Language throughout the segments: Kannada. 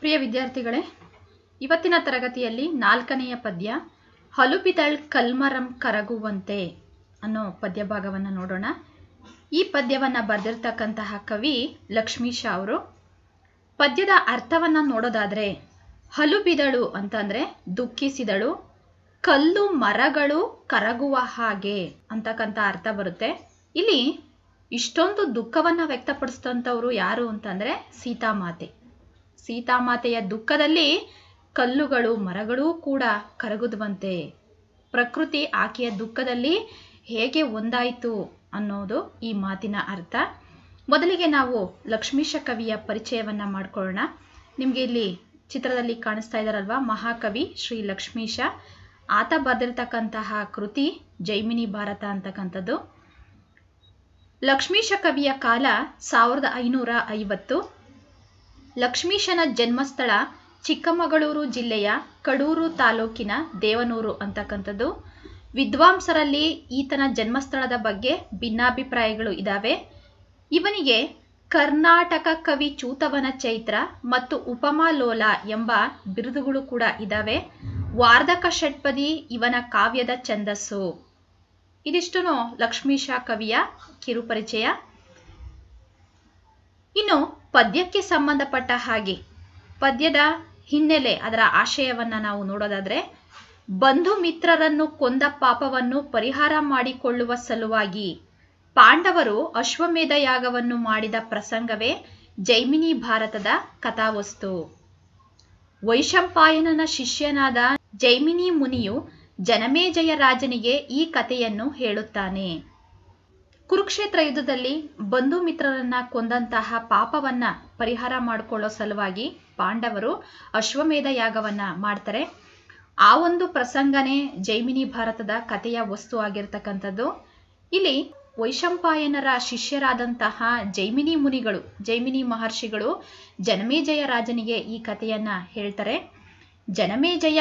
ಪ್ರಿಯ ವಿದ್ಯಾರ್ಥಿಗಳೇ ಇವತ್ತಿನ ತರಗತಿಯಲ್ಲಿ ನಾಲ್ಕನೆಯ ಪದ್ಯ ಹಲುಬಿದಳ್ ಕಲ್ಮರಂ ಕರಗುವಂತೆ ಅನ್ನೋ ಪದ್ಯ ಭಾಗವನ್ನು ನೋಡೋಣ ಈ ಪದ್ಯವನ್ನು ಬರೆದಿರ್ತಕ್ಕಂತಹ ಕವಿ ಲಕ್ಷ್ಮೀಶ ಅವರು ಪದ್ಯದ ಅರ್ಥವನ್ನು ನೋಡೋದಾದರೆ ಹಲುಬಿದಳು ಅಂತಂದರೆ ದುಃಖಿಸಿದಳು ಕಲ್ಲು ಮರಗಳು ಕರಗುವ ಹಾಗೆ ಅಂತಕ್ಕಂಥ ಅರ್ಥ ಬರುತ್ತೆ ಇಲ್ಲಿ ಇಷ್ಟೊಂದು ದುಃಖವನ್ನು ವ್ಯಕ್ತಪಡಿಸಿದಂಥವ್ರು ಯಾರು ಅಂತಂದರೆ ಸೀತಾಮಾತೆ ಸೀತಾಮಾತೆಯ ದುಃಖದಲ್ಲಿ ಕಲ್ಲುಗಳು ಮರಗಳೂ ಕೂಡ ಕರಗುದುವಂತೆ ಪ್ರಕೃತಿ ಆಕೆಯ ದುಃಖದಲ್ಲಿ ಹೇಗೆ ಒಂದಾಯಿತು ಅನ್ನೋದು ಈ ಮಾತಿನ ಅರ್ಥ ಮೊದಲಿಗೆ ನಾವು ಲಕ್ಷ್ಮೀಶ ಕವಿಯ ಪರಿಚಯವನ್ನು ಮಾಡ್ಕೊಳ್ಳೋಣ ನಿಮಗೆ ಇಲ್ಲಿ ಚಿತ್ರದಲ್ಲಿ ಕಾಣಿಸ್ತಾ ಇದ್ದಾರಲ್ವಾ ಮಹಾಕವಿ ಶ್ರೀ ಲಕ್ಷ್ಮೀಶ ಆತ ಬರೆದಿರ್ತಕ್ಕಂತಹ ಕೃತಿ ಜೈಮಿನಿ ಭಾರತ ಅಂತಕ್ಕಂಥದ್ದು ಲಕ್ಷ್ಮೀಶ ಕವಿಯ ಕಾಲ ಸಾವಿರದ ಐನೂರ ಐವತ್ತು ಲಕ್ಷ್ಮೀಶನ ಜನ್ಮಸ್ಥಳ ಚಿಕ್ಕಮಗಳೂರು ಜಿಲ್ಲೆಯ ಕಡೂರು ತಾಲೂಕಿನ ದೇವನೂರು ಅಂತಕ್ಕಂಥದ್ದು ವಿದ್ವಾಂಸರಲ್ಲಿ ಈತನ ಜನ್ಮಸ್ಥಳದ ಬಗ್ಗೆ ಭಿನ್ನಾಭಿಪ್ರಾಯಗಳು ಇದ್ದಾವೆ ಇವನಿಗೆ ಕರ್ನಾಟಕ ಕವಿ ಚೂತವನ ಚೈತ್ರ ಮತ್ತು ಉಪಮಾಲೋಲ ಎಂಬ ಬಿರುದುಗಳು ಕೂಡ ಇದ್ದಾವೆ ವಾರ್ಧಕ ಷಟ್ಪದಿ ಇವನ ಕಾವ್ಯದ ಛಂದಸ್ಸು ಇದಿಷ್ಟು ಲಕ್ಷ್ಮೀಶ ಕವಿಯ ಕಿರುಪರಿಚಯ ಇನ್ನು ಪದ್ಯಕ್ಕೆ ಸಂಬಂಧಪಟ್ಟ ಹಾಗೆ ಪದ್ಯದ ಹಿನ್ನೆಲೆ ಅದರ ಆಶಯವನ್ನು ನಾವು ನೋಡೋದಾದ್ರೆ ಬಂಧು ಮಿತ್ರರನ್ನು ಕೊಂದ ಪಾಪವನ್ನು ಪರಿಹಾರ ಮಾಡಿಕೊಳ್ಳುವ ಸಲುವಾಗಿ ಪಾಂಡವರು ಅಶ್ವಮೇಧ ಯಾಗವನ್ನು ಮಾಡಿದ ಪ್ರಸಂಗವೇ ಜೈಮಿನಿ ಭಾರತದ ಕಥಾವಸ್ತು ವೈಶಂಪಾಯನನ ಶಿಷ್ಯನಾದ ಜೈಮಿನಿ ಮುನಿಯು ಜನಮೇಜಯ ರಾಜನಿಗೆ ಈ ಕಥೆಯನ್ನು ಹೇಳುತ್ತಾನೆ ಕುರುಕ್ಷೇತ್ರ ಯುದ್ಧದಲ್ಲಿ ಬಂಧು ಮಿತ್ರರನ್ನ ಕೊಂದಂತಹ ಪಾಪವನ್ನ ಪರಿಹಾರ ಮಾಡಿಕೊಳ್ಳೋ ಸಲುವಾಗಿ ಪಾಂಡವರು ಅಶ್ವಮೇಧ ಯಾಗವನ್ನ ಮಾಡ್ತಾರೆ ಆ ಒಂದು ಪ್ರಸಂಗನೇ ಜೈಮಿನಿ ಭಾರತದ ಕಥೆಯ ವಸ್ತು ಆಗಿರ್ತಕ್ಕಂಥದ್ದು ಇಲ್ಲಿ ವೈಶಂಪಾಯನರ ಶಿಷ್ಯರಾದಂತಹ ಜೈಮಿನಿ ಮುನಿಗಳು ಜೈಮಿನಿ ಮಹರ್ಷಿಗಳು ಜನಮೇಜಯ ರಾಜನಿಗೆ ಈ ಕಥೆಯನ್ನ ಹೇಳ್ತಾರೆ ಜನಮೇಜಯ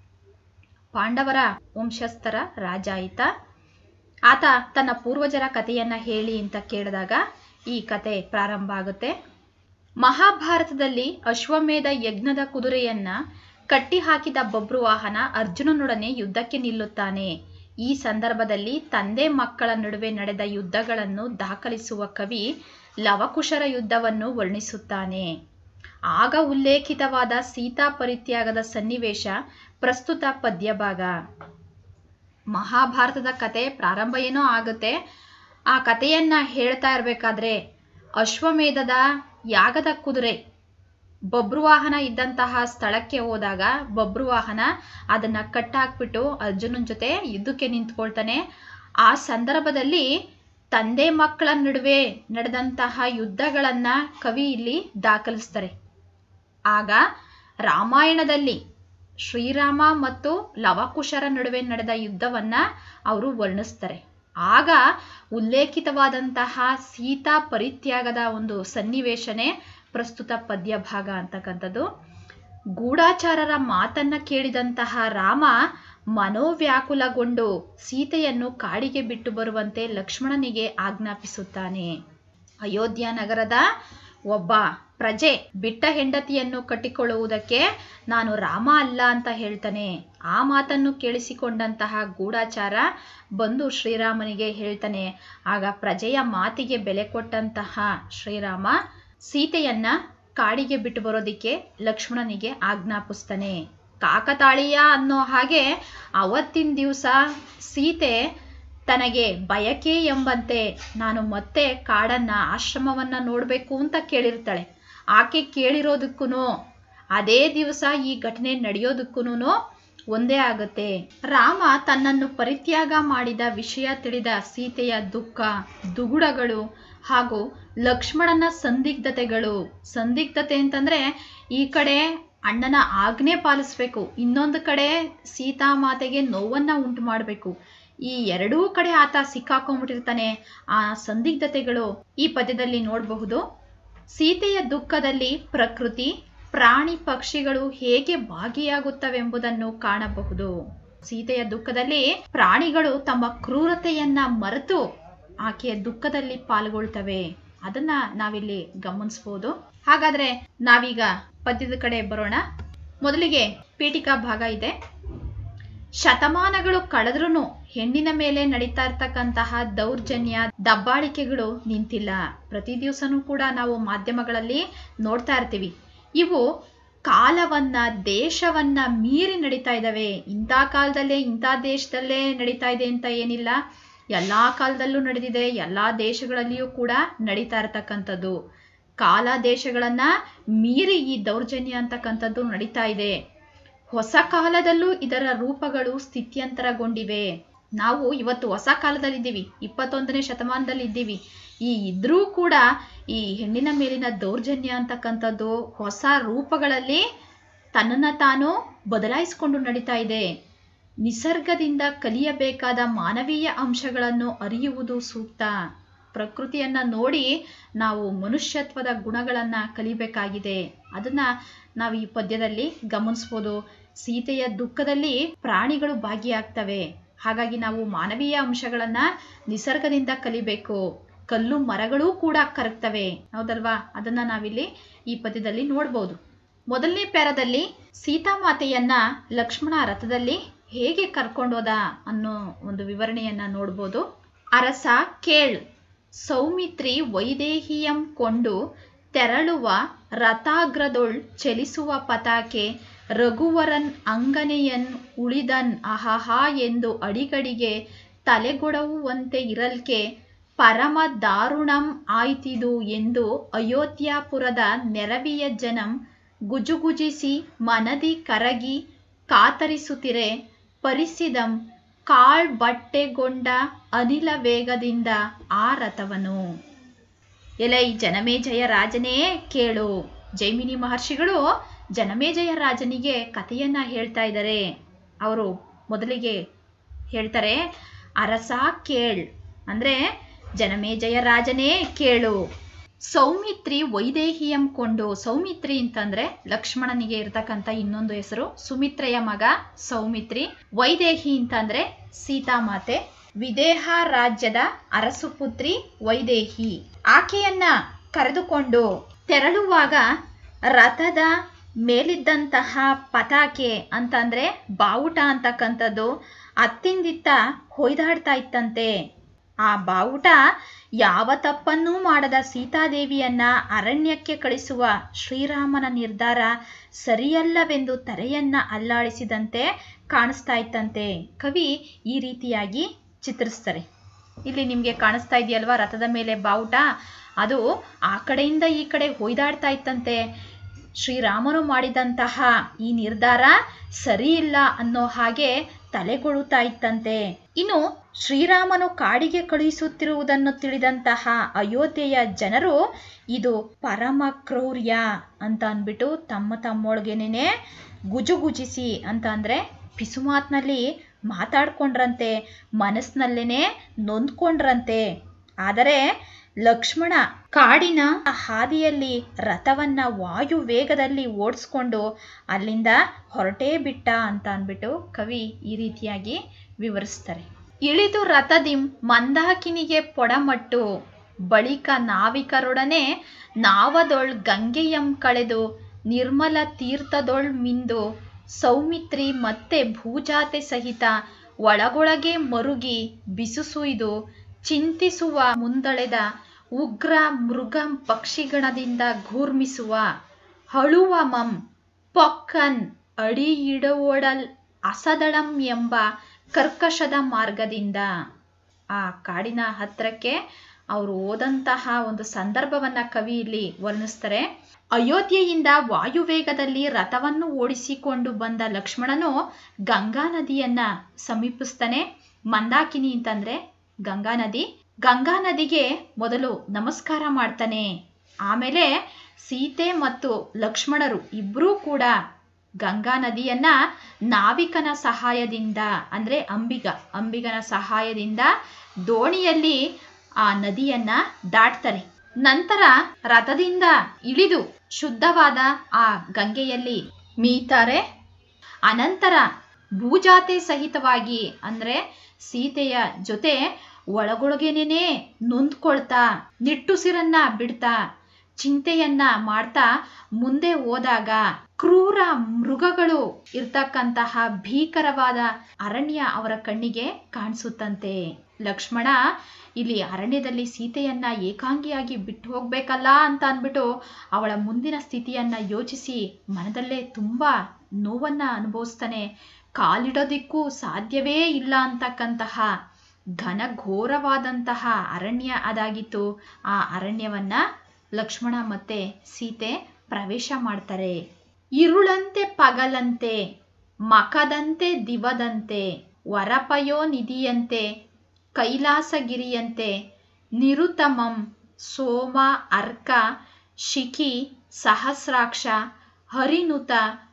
ಪಾಂಡವರ ವಂಶಸ್ಥರ ರಾಜ ಆಯಿತ ಆತ ತನ್ನ ಪೂರ್ವಜರ ಕಥೆಯನ್ನ ಹೇಳಿ ಅಂತ ಕೇಳಿದಾಗ ಈ ಕತೆ ಪ್ರಾರಂಭ ಆಗುತ್ತೆ ಮಹಾಭಾರತದಲ್ಲಿ ಅಶ್ವಮೇಧ ಯಜ್ಞದ ಕುದುರೆಯನ್ನ ಕಟ್ಟಿ ಹಾಕಿದ ಬಬ್ರುವಾಹನ ಅರ್ಜುನನೊಡನೆ ಯುದ್ಧಕ್ಕೆ ನಿಲ್ಲುತ್ತಾನೆ ಈ ಸಂದರ್ಭದಲ್ಲಿ ತಂದೆ ಮಕ್ಕಳ ನಡುವೆ ನಡೆದ ಯುದ್ಧಗಳನ್ನು ದಾಖಲಿಸುವ ಕವಿ ಲವಕುಶರ ಯುದ್ಧವನ್ನು ವರ್ಣಿಸುತ್ತಾನೆ ಆಗ ಉಲ್ಲೇಖಿತವಾದ ಸೀತಾ ಪರಿತ್ಯಾಗದ ಸನ್ನಿವೇಶ ಪ್ರಸ್ತುತ ಪದ್ಯಭಾಗ ಮಹಾಭಾರತದ ಕತೆ ಪ್ರಾರಂಭ ಏನೋ ಆಗುತ್ತೆ ಆ ಕಥೆಯನ್ನ ಹೇಳ್ತಾ ಇರಬೇಕಾದ್ರೆ ಅಶ್ವಮೇಧದ ಯಾಗದ ಕುದುರೆ ಬಬ್ರುವಾಹನ ಇದ್ದಂತಹ ಸ್ಥಳಕ್ಕೆ ಹೋದಾಗ ಬಬ್ರುವಾಹನ ಅದನ್ನ ಕಟ್ಟಾಕ್ಬಿಟ್ಟು ಅರ್ಜುನನ್ ಜೊತೆ ಯುದ್ಧಕ್ಕೆ ನಿಂತ್ಕೊಳ್ತಾನೆ ಆ ಸಂದರ್ಭದಲ್ಲಿ ತಂದೆ ಮಕ್ಕಳ ನಡುವೆ ನಡೆದಂತಹ ಯುದ್ಧಗಳನ್ನ ಕವಿ ಇಲ್ಲಿ ದಾಖಲಿಸ್ತಾರೆ ಆಗ ರಾಮಾಯಣದಲ್ಲಿ ಶ್ರೀರಾಮ ಮತ್ತು ಲವಕುಶರ ನಡುವೆ ನಡೆದ ಯುದ್ಧವನ್ನ ಅವರು ವರ್ಣಿಸ್ತಾರೆ ಆಗ ಉಲ್ಲೇಖಿತವಾದಂತಹ ಸೀತಾ ಪರಿತ್ಯಾಗದ ಒಂದು ಸನ್ನಿವೇಶನೇ ಪ್ರಸ್ತುತ ಪದ್ಯ ಭಾಗ ಅಂತಕ್ಕಂಥದ್ದು ಗೂಢಾಚಾರರ ಮಾತನ್ನ ಕೇಳಿದಂತಹ ರಾಮ ಮನೋವ್ಯಾಕುಲಗೊಂಡು ಸೀತೆಯನ್ನು ಕಾಡಿಗೆ ಬಿಟ್ಟು ಬರುವಂತೆ ಲಕ್ಷ್ಮಣನಿಗೆ ಆಜ್ಞಾಪಿಸುತ್ತಾನೆ ಅಯೋಧ್ಯ ನಗರದ ಒಬ್ಬ ಪ್ರಜೆ ಬಿಟ್ಟ ಹೆಂಡತಿಯನ್ನು ಕಟ್ಟಿಕೊಳ್ಳುವುದಕ್ಕೆ ನಾನು ರಾಮ ಅಲ್ಲ ಅಂತ ಹೇಳ್ತಾನೆ ಆ ಮಾತನ್ನು ಕೇಳಿಸಿಕೊಂಡಂತಹ ಗೂಢಾಚಾರ ಬಂದು ಶ್ರೀರಾಮನಿಗೆ ಹೇಳ್ತಾನೆ ಆಗ ಪ್ರಜೆಯ ಮಾತಿಗೆ ಬೆಲೆ ಕೊಟ್ಟಂತಹ ಶ್ರೀರಾಮ ಸೀತೆಯನ್ನ ಕಾಡಿಗೆ ಬಿಟ್ಟು ಬರೋದಿಕ್ಕೆ ಲಕ್ಷ್ಮಣನಿಗೆ ಆಜ್ಞಾಪಿಸ್ತಾನೆ ಕಾಕತಾಳೀಯ ಅನ್ನೋ ಹಾಗೆ ಅವತ್ತಿನ ದಿವಸ ಸೀತೆ ತನಗೆ ಬಯಕೆ ಎಂಬಂತೆ ನಾನು ಮತ್ತೆ ಕಾಡನ್ನ ಆಶ್ರಮವನ್ನ ನೋಡಬೇಕು ಅಂತ ಕೇಳಿರ್ತಾಳೆ ಆಕೆ ಕೇಳಿರೋದಕ್ಕೂ ಅದೇ ದಿವಸ ಈ ಘಟನೆ ನಡೆಯೋದಕ್ಕೂ ಒಂದೇ ಆಗುತ್ತೆ ರಾಮ ತನ್ನನ್ನು ಪರಿತ್ಯಾಗ ಮಾಡಿದ ವಿಷಯ ತಿಳಿದ ಸೀತೆಯ ದುಃಖ ದುಗುಡಗಳು ಹಾಗೂ ಲಕ್ಷ್ಮಣನ ಸಂದಿಗ್ಧತೆಗಳು ಸಂದಿಗ್ಧತೆ ಅಂತಂದ್ರೆ ಈ ಕಡೆ ಅಣ್ಣನ ಆಜ್ಞೆ ಪಾಲಿಸ್ಬೇಕು ಇನ್ನೊಂದು ಕಡೆ ಸೀತಾಮಾತೆಗೆ ನೋವನ್ನ ಉಂಟು ಮಾಡಬೇಕು ಈ ಎರಡೂ ಕಡೆ ಆತ ಸಿಕ್ಕಾಕೊಂಡ್ಬಿಟ್ಟಿರ್ತಾನೆ ಆ ಸಂದಿಗ್ಧತೆಗಳು ಈ ಪದ್ಯದಲ್ಲಿ ನೋಡಬಹುದು ಸೀತೆಯ ದುಃಖದಲ್ಲಿ ಪ್ರಕೃತಿ ಪ್ರಾಣಿ ಪಕ್ಷಿಗಳು ಹೇಗೆ ಭಾಗಿಯಾಗುತ್ತವೆಂಬುದನ್ನು ಕಾಣಬಹುದು ಸೀತೆಯ ದುಃಖದಲ್ಲಿ ಪ್ರಾಣಿಗಳು ತಮ್ಮ ಕ್ರೂರತೆಯನ್ನ ಮರೆತು ಆಕೆಯ ದುಃಖದಲ್ಲಿ ಪಾಲ್ಗೊಳ್ತವೆ ಅದನ್ನ ನಾವಿಲ್ಲಿ ಗಮನಿಸ್ಬೋದು ಹಾಗಾದ್ರೆ ನಾವೀಗ ಪದ್ಯದ ಕಡೆ ಬರೋಣ ಮೊದಲಿಗೆ ಪೀಠಿಕಾ ಭಾಗ ಇದೆ ಶತಮಾನಗಳು ಕಳೆದ್ರೂ ಹೆಣ್ಣಿನ ಮೇಲೆ ನಡೀತಾ ಇರ್ತಕ್ಕಂತಹ ದೌರ್ಜನ್ಯ ದಬ್ಬಾಳಿಕೆಗಳು ನಿಂತಿಲ್ಲ ಪ್ರತಿ ದಿವಸನೂ ಕೂಡ ನಾವು ಮಾಧ್ಯಮಗಳಲ್ಲಿ ನೋಡ್ತಾ ಇರ್ತೀವಿ ಇವು ಕಾಲವನ್ನ ದೇಶವನ್ನ ಮೀರಿ ನಡೀತಾ ಇದ್ದಾವೆ ಇಂಥ ಕಾಲದಲ್ಲೇ ಇಂಥ ದೇಶದಲ್ಲೇ ನಡೀತಾ ಇದೆ ಅಂತ ಏನಿಲ್ಲ ಎಲ್ಲಾ ಕಾಲದಲ್ಲೂ ನಡೆದಿದೆ ಎಲ್ಲಾ ದೇಶಗಳಲ್ಲಿಯೂ ಕೂಡ ನಡೀತಾ ಇರತಕ್ಕಂಥದ್ದು ಕಾಲ ದೇಶಗಳನ್ನ ಮೀರಿ ಈ ದೌರ್ಜನ್ಯ ಅಂತಕ್ಕಂಥದ್ದು ನಡೀತಾ ಇದೆ ಹೊಸ ಕಾಲದಲ್ಲೂ ಇದರ ರೂಪಗಳು ಸ್ಥಿತ್ಯಂತರಗೊಂಡಿವೆ ನಾವು ಇವತ್ತು ಹೊಸ ಕಾಲದಲ್ಲಿದ್ದೀವಿ ಇಪ್ಪತ್ತೊಂದನೇ ಶತಮಾನದಲ್ಲಿ ಇದ್ದೀವಿ ಈ ಇದ್ರೂ ಕೂಡ ಈ ಹೆಣ್ಣಿನ ಮೇಲಿನ ದೌರ್ಜನ್ಯ ಅಂತಕ್ಕಂಥದ್ದು ಹೊಸ ರೂಪಗಳಲ್ಲಿ ತನ್ನನ್ನು ತಾನು ಬದಲಾಯಿಸಿಕೊಂಡು ನಡೀತಾ ಇದೆ ನಿಸರ್ಗದಿಂದ ಕಲಿಯಬೇಕಾದ ಮಾನವೀಯ ಅಂಶಗಳನ್ನು ಅರಿಯುವುದು ಸೂಕ್ತ ಪ್ರಕೃತಿಯನ್ನ ನೋಡಿ ನಾವು ಮನುಷ್ಯತ್ವದ ಗುಣಗಳನ್ನ ಕಲಿಬೇಕಾಗಿದೆ ಅದನ್ನ ನಾವು ಈ ಪದ್ಯದಲ್ಲಿ ಗಮನಿಸ್ಬೋದು ಸೀತೆಯ ದುಃಖದಲ್ಲಿ ಪ್ರಾಣಿಗಳು ಭಾಗಿಯಾಗ್ತವೆ ಹಾಗಾಗಿ ನಾವು ಮಾನವೀಯ ಅಂಶಗಳನ್ನ ನಿಸರ್ಗದಿಂದ ಕಲಿಬೇಕು ಕಲ್ಲು ಮರಗಳೂ ಕೂಡ ಕರಗ್ತವೆ ಹೌದಲ್ವಾ ಅದನ್ನ ನಾವಿಲ್ಲಿ ಈ ಪದ್ಯದಲ್ಲಿ ನೋಡ್ಬೋದು ಮೊದಲನೇ ಪ್ಯಾರದಲ್ಲಿ ಸೀತಾಮಾತೆಯನ್ನ ಲಕ್ಷ್ಮಣ ರಥದಲ್ಲಿ ಹೇಗೆ ಕರ್ಕೊಂಡೋದ ಅನ್ನೋ ಒಂದು ವಿವರಣೆಯನ್ನ ನೋಡ್ಬೋದು ಅರಸ ಕೇಳ್ ಸೌಮಿತ್ರಿ ವೈದೇಹಿಯಂ ಕೊಂಡು ತೆರಳುವ ರಥಾಗ್ರದೊಳ್ ಚಲಿಸುವ ಪತಾಕೆ ರಘುವರನ್ ಅಂಗನೆಯನ್ ಉಳಿದನ್ ಅಹಹಾ ಎಂದು ಅಡಿಗಡಿಗೆ ತಲೆಗೊಡವುವಂತೆ ಇರಲ್ಕೆ ಪರಮ ದಾರುಣಂ ಆಯ್ತಿದು ಎಂದು ಅಯೋಧ್ಯಾಪುರದ ನೆರವಿಯ ಜನಂ ಗುಜುಗುಜಿಸಿ ಮನದಿ ಕರಗಿ ಕಾತರಿಸುತ್ತಿರೆ ಪರಿಸಿದಂ ಕಾಳ್ ಬಟ್ಟೆಗೊಂಡ ಅನಿಲ ವೇಗದಿಂದ ಆ ರಥವನು ಎಲೈ ಜನಮೇಜಯ ರಾಜನೇ ಕೇಳು ಜೈಮಿನಿ ಮಹರ್ಷಿಗಳು ಜನಮೇಜಯ ರಾಜನಿಗೆ ಕಥೆಯನ್ನ ಹೇಳ್ತಾ ಇದ್ದಾರೆ ಅವರು ಮೊದಲಿಗೆ ಹೇಳ್ತಾರೆ ಅರಸ ಕೇಳ್ ಅಂದ್ರೆ ಜನಮೇಜಯ ರಾಜನೇ ಕೇಳು ಸೌಮಿತ್ರಿ ವೈದೇಹಿಯಂ ಕೊಂಡು ಸೌಮಿತ್ರಿ ಅಂತಂದ್ರೆ ಲಕ್ಷ್ಮಣನಿಗೆ ಇರತಕ್ಕಂತ ಇನ್ನೊಂದು ಹೆಸರು ಸುಮಿತ್ರೆಯ ಮಗ ಸೌಮಿತ್ರಿ ವೈದೇಹಿ ಅಂತಂದ್ರೆ ಸೀತಾಮಾತೆ ವಿದೇಹ ರಾಜ್ಯದ ಅರಸುಪುತ್ರಿ ವೈದೇಹಿ ಆಕೆಯನ್ನ ಕರೆದುಕೊಂಡು ತೆರಳುವಾಗ ರಥದ ಮೇಲಿದ್ದಂತಹ ಪತಾಕೆ ಅಂತಂದ್ರೆ ಬಾವುಟ ಅಂತಕ್ಕಂಥದ್ದು ಅತ್ತಿಂದಿತ್ತ ಹೊಯ್ದಾಡ್ತಾ ಇತ್ತಂತೆ ಆ ಬಾವುಟ ಯಾವ ತಪ್ಪನ್ನೂ ಮಾಡದ ಸೀತಾದೇವಿಯನ್ನ ಅರಣ್ಯಕ್ಕೆ ಕಳಿಸುವ ಶ್ರೀರಾಮನ ನಿರ್ಧಾರ ಸರಿಯಲ್ಲವೆಂದು ತಲೆಯನ್ನ ಅಲ್ಲಾಡಿಸಿದಂತೆ ಕಾಣಿಸ್ತಾ ಇತ್ತಂತೆ ಕವಿ ಈ ರೀತಿಯಾಗಿ ಚಿತ್ರಿಸ್ತಾರೆ ಇಲ್ಲಿ ನಿಮಗೆ ಕಾಣಿಸ್ತಾ ಇದೆಯಲ್ವಾ ರಥದ ಮೇಲೆ ಬಾವುಟ ಅದು ಆ ಕಡೆಯಿಂದ ಈ ಕಡೆ ಹೊಯ್ದಾಡ್ತಾ ಇತ್ತಂತೆ ಶ್ರೀರಾಮನು ಮಾಡಿದಂತಹ ಈ ನಿರ್ಧಾರ ಸರಿ ಇಲ್ಲ ಅನ್ನೋ ಹಾಗೆ ತಲೆಗೊಳ್ಳುತ್ತಾ ಇತ್ತಂತೆ ಇನ್ನು ಶ್ರೀರಾಮನು ಕಾಡಿಗೆ ಕಳುಹಿಸುತ್ತಿರುವುದನ್ನು ತಿಳಿದಂತಹ ಅಯೋಧ್ಯೆಯ ಜನರು ಇದು ಪರಮ ಕ್ರೌರ್ಯ ಅಂತ ಅಂದ್ಬಿಟ್ಟು ತಮ್ಮ ತಮ್ಮೊಳಗೇನೆ ಗುಜುಗುಜಿಸಿ ಅಂತ ಅಂದ್ರೆ ಪಿಸುಮಾತ್ನಲ್ಲಿ ಮಾತಾಡ್ಕೊಂಡ್ರಂತೆ ಮನಸ್ಸಿನಲ್ಲೇನೆ ನೊಂದ್ಕೊಂಡ್ರಂತೆ ಆದರೆ ಲಕ್ಷ್ಮಣ ಕಾಡಿನ ಹಾದಿಯಲ್ಲಿ ರಥವನ್ನ ವಾಯು ವೇಗದಲ್ಲಿ ಓಡಿಸ್ಕೊಂಡು ಅಲ್ಲಿಂದ ಹೊರಟೇ ಬಿಟ್ಟ ಅಂತ ಅಂದ್ಬಿಟ್ಟು ಕವಿ ಈ ರೀತಿಯಾಗಿ ವಿವರಿಸ್ತಾರೆ ಇಳಿದು ರಥದಿಂ ಮಂದಾಕಿನಿಗೆ ಪೊಡಮಟ್ಟು ಬಳಿಕ ನಾವಿಕರೊಡನೆ ನಾವದೊಳ್ ಗಂಗೆಯಂ ಕಳೆದು ನಿರ್ಮಲ ತೀರ್ಥದೊಳ್ ಮಿಂದು ಸೌಮಿತ್ರಿ ಮತ್ತೆ ಭೂಜಾತೆ ಸಹಿತ ಒಳಗೊಳಗೆ ಮರುಗಿ ಬಿಸುಸುಯ್ದು ಚಿಂತಿಸುವ ಮುಂದಳೆದ ಉಗ್ರ ಮೃಗಂ ಪಕ್ಷಿಗಣದಿಂದ ಘೂರ್ಮಿಸುವ ಹಳುವ ಮಂ ಪೊಕ್ಕನ್ ಅಡಿಯಿಡುವೊಡಲ್ ಅಸದಳಂ ಎಂಬ ಕರ್ಕಶದ ಮಾರ್ಗದಿಂದ ಆ ಕಾಡಿನ ಹತ್ರಕ್ಕೆ ಅವರು ಓದಂತಹ ಒಂದು ಸಂದರ್ಭವನ್ನ ಕವಿ ಇಲ್ಲಿ ವರ್ಣಿಸ್ತಾರೆ ಅಯೋಧ್ಯೆಯಿಂದ ವಾಯುವೇಗದಲ್ಲಿ ರಥವನ್ನು ಓಡಿಸಿಕೊಂಡು ಬಂದ ಲಕ್ಷ್ಮಣನು ಗಂಗಾ ನದಿಯನ್ನ ಸಮೀಪಿಸ್ತಾನೆ ಮಂದಾಕಿನಿ ಅಂತಂದ್ರೆ ಗಂಗಾ ನದಿ ಗಂಗಾ ನದಿಗೆ ಮೊದಲು ನಮಸ್ಕಾರ ಮಾಡ್ತಾನೆ ಆಮೇಲೆ ಸೀತೆ ಮತ್ತು ಲಕ್ಷ್ಮಣರು ಇಬ್ಬರೂ ಕೂಡ ಗಂಗಾ ನದಿಯನ್ನ ನಾವಿಕನ ಸಹಾಯದಿಂದ ಅಂದ್ರೆ ಅಂಬಿಗ ಅಂಬಿಗನ ಸಹಾಯದಿಂದ ದೋಣಿಯಲ್ಲಿ ಆ ನದಿಯನ್ನ ದಾಟ್ತಾರೆ ನಂತರ ರಥದಿಂದ ಇಳಿದು ಶುದ್ಧವಾದ ಆ ಗಂಗೆಯಲ್ಲಿ ಮೀತಾರೆ ಅನಂತರ ಭೂಜಾತೆ ಸಹಿತವಾಗಿ ಅಂದ್ರೆ ಸೀತೆಯ ಜೊತೆ ಒಳಗೊಳಗೇನೆ ನೊಂದ್ಕೊಳ್ತಾ ನಿಟ್ಟುಸಿರನ್ನ ಬಿಡ್ತಾ ಚಿಂತೆಯನ್ನ ಮಾಡ್ತಾ ಮುಂದೆ ಹೋದಾಗ ಕ್ರೂರ ಮೃಗಗಳು ಇರ್ತಕ್ಕಂತಹ ಭೀಕರವಾದ ಅರಣ್ಯ ಅವರ ಕಣ್ಣಿಗೆ ಕಾಣಿಸುತ್ತಂತೆ ಲಕ್ಷ್ಮಣ ಇಲ್ಲಿ ಅರಣ್ಯದಲ್ಲಿ ಸೀತೆಯನ್ನ ಏಕಾಂಗಿಯಾಗಿ ಬಿಟ್ಟು ಹೋಗ್ಬೇಕಲ್ಲ ಅಂತ ಅಂದ್ಬಿಟ್ಟು ಅವಳ ಮುಂದಿನ ಸ್ಥಿತಿಯನ್ನ ಯೋಚಿಸಿ ಮನದಲ್ಲೇ ತುಂಬಾ ನೋವನ್ನ ಅನುಭವಿಸ್ತಾನೆ ಕಾಲಿಡೋದಿಕ್ಕೂ ಸಾಧ್ಯವೇ ಇಲ್ಲ ಅಂತಕ್ಕಂತಹ ಘನ ಘೋರವಾದಂತಹ ಅರಣ್ಯ ಅದಾಗಿತ್ತು ಆ ಅರಣ್ಯವನ್ನ ಲಕ್ಷ್ಮಣ ಮತ್ತೆ ಸೀತೆ ಪ್ರವೇಶ ಮಾಡ್ತಾರೆ ಇರುಳಂತೆ ಪಗಲಂತೆ ಮಕದಂತೆ ದಿವದಂತೆ ವರಪಯೋ ನಿಧಿಯಂತೆ ಕೈಲಾಸಗಿರಿಯಂತೆ ನಿರುತಮಂ ಸೋಮ ಅರ್ಕ ಶಿಖಿ ಸಹಸ್ರಾಕ್ಷ ಹರಿನುತ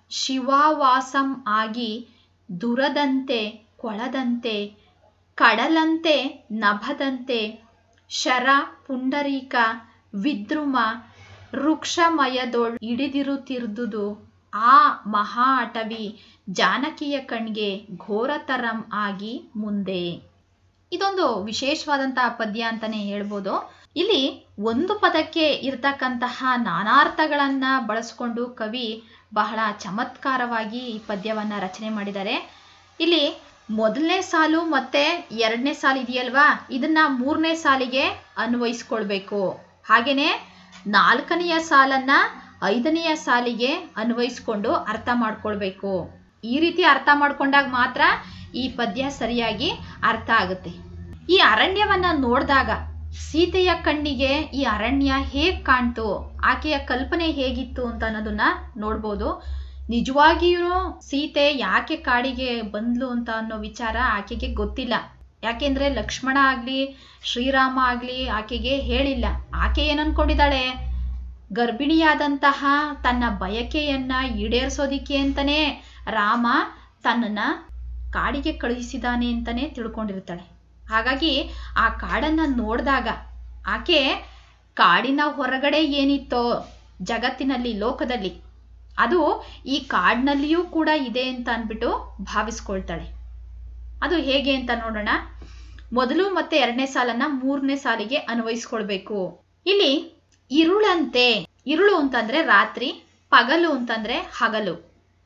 ಶಿವಾವಾಸಂ ಆಗಿ ದುರದಂತೆ ಕೊಳದಂತೆ ಕಡಲಂತೆ ನಭದಂತೆ ಶರ ಪುಂಡರೀಕ ವಿದ್ರುಮ ವೃಕ್ಷಮಯದೊಳ್ ಹಿಡಿದಿರುತ್ತಿರುದುದು ಆ ಮಹಾ ಅಟವಿ ಜಾನಕಿಯ ಕಣ್ಗೆ ಘೋರತರಂ ಆಗಿ ಮುಂದೆ ಇದೊಂದು ವಿಶೇಷವಾದಂತಹ ಪದ್ಯ ಅಂತಾನೆ ಹೇಳ್ಬೋದು ಇಲ್ಲಿ ಒಂದು ಪದಕ್ಕೆ ಇರ್ತಕ್ಕಂತಹ ನಾನಾರ್ಥಗಳನ್ನ ಬಳಸ್ಕೊಂಡು ಕವಿ ಬಹಳ ಚಮತ್ಕಾರವಾಗಿ ಈ ಪದ್ಯವನ್ನ ರಚನೆ ಮಾಡಿದ್ದಾರೆ ಇಲ್ಲಿ ಮೊದಲನೇ ಸಾಲು ಮತ್ತೆ ಎರಡನೇ ಸಾಲು ಇದೆಯಲ್ವಾ ಇದನ್ನ ಮೂರನೇ ಸಾಲಿಗೆ ಅನ್ವಯಿಸ್ಕೊಳ್ಬೇಕು ಹಾಗೇನೆ ನಾಲ್ಕನೆಯ ಸಾಲನ್ನ ಐದನೆಯ ಸಾಲಿಗೆ ಅನ್ವಯಿಸ್ಕೊಂಡು ಅರ್ಥ ಮಾಡ್ಕೊಳ್ಬೇಕು ಈ ರೀತಿ ಅರ್ಥ ಮಾಡ್ಕೊಂಡಾಗ ಮಾತ್ರ ಈ ಪದ್ಯ ಸರಿಯಾಗಿ ಅರ್ಥ ಆಗುತ್ತೆ ಈ ಅರಣ್ಯವನ್ನ ನೋಡಿದಾಗ ಸೀತೆಯ ಕಣ್ಣಿಗೆ ಈ ಅರಣ್ಯ ಹೇಗ್ ಕಾಣ್ತು ಆಕೆಯ ಕಲ್ಪನೆ ಹೇಗಿತ್ತು ಅಂತ ಅನ್ನೋದನ್ನ ನೋಡ್ಬೋದು ನಿಜವಾಗಿಯೂ ಸೀತೆ ಯಾಕೆ ಕಾಡಿಗೆ ಬಂದ್ಲು ಅಂತ ಅನ್ನೋ ವಿಚಾರ ಆಕೆಗೆ ಗೊತ್ತಿಲ್ಲ ಯಾಕೆಂದ್ರೆ ಲಕ್ಷ್ಮಣ ಆಗ್ಲಿ ಶ್ರೀರಾಮ ಆಗ್ಲಿ ಆಕೆಗೆ ಹೇಳಿಲ್ಲ ಆಕೆ ಏನ್ ಅನ್ಕೊಂಡಿದ್ದಾಳೆ ಗರ್ಭಿಣಿಯಾದಂತಹ ತನ್ನ ಬಯಕೆಯನ್ನ ಈಡೇರಿಸೋದಿಕ್ಕೆ ಅಂತಾನೆ ರಾಮ ತನ್ನನ್ನ ಕಾಡಿಗೆ ಕಳುಹಿಸಿದಾನೆ ಅಂತಾನೆ ತಿಳ್ಕೊಂಡಿರ್ತಾಳೆ ಹಾಗಾಗಿ ಆ ಕಾಡನ್ನ ನೋಡಿದಾಗ ಆಕೆ ಕಾಡಿನ ಹೊರಗಡೆ ಏನಿತ್ತೋ ಜಗತ್ತಿನಲ್ಲಿ ಲೋಕದಲ್ಲಿ ಅದು ಈ ಕಾಡಿನಲ್ಲಿಯೂ ಕೂಡ ಇದೆ ಅಂತ ಅಂದ್ಬಿಟ್ಟು ಭಾವಿಸ್ಕೊಳ್ತಾಳೆ ಅದು ಹೇಗೆ ಅಂತ ನೋಡೋಣ ಮೊದಲು ಮತ್ತೆ ಎರಡನೇ ಸಾಲನ್ನ ಮೂರನೇ ಸಾಲಿಗೆ ಅನ್ವಯಿಸ್ಕೊಳ್ಬೇಕು ಇಲ್ಲಿ ಇರುಳಂತೆ ಇರುಳು ಅಂತಂದ್ರೆ ರಾತ್ರಿ ಪಗಲು ಅಂತಂದ್ರೆ ಹಗಲು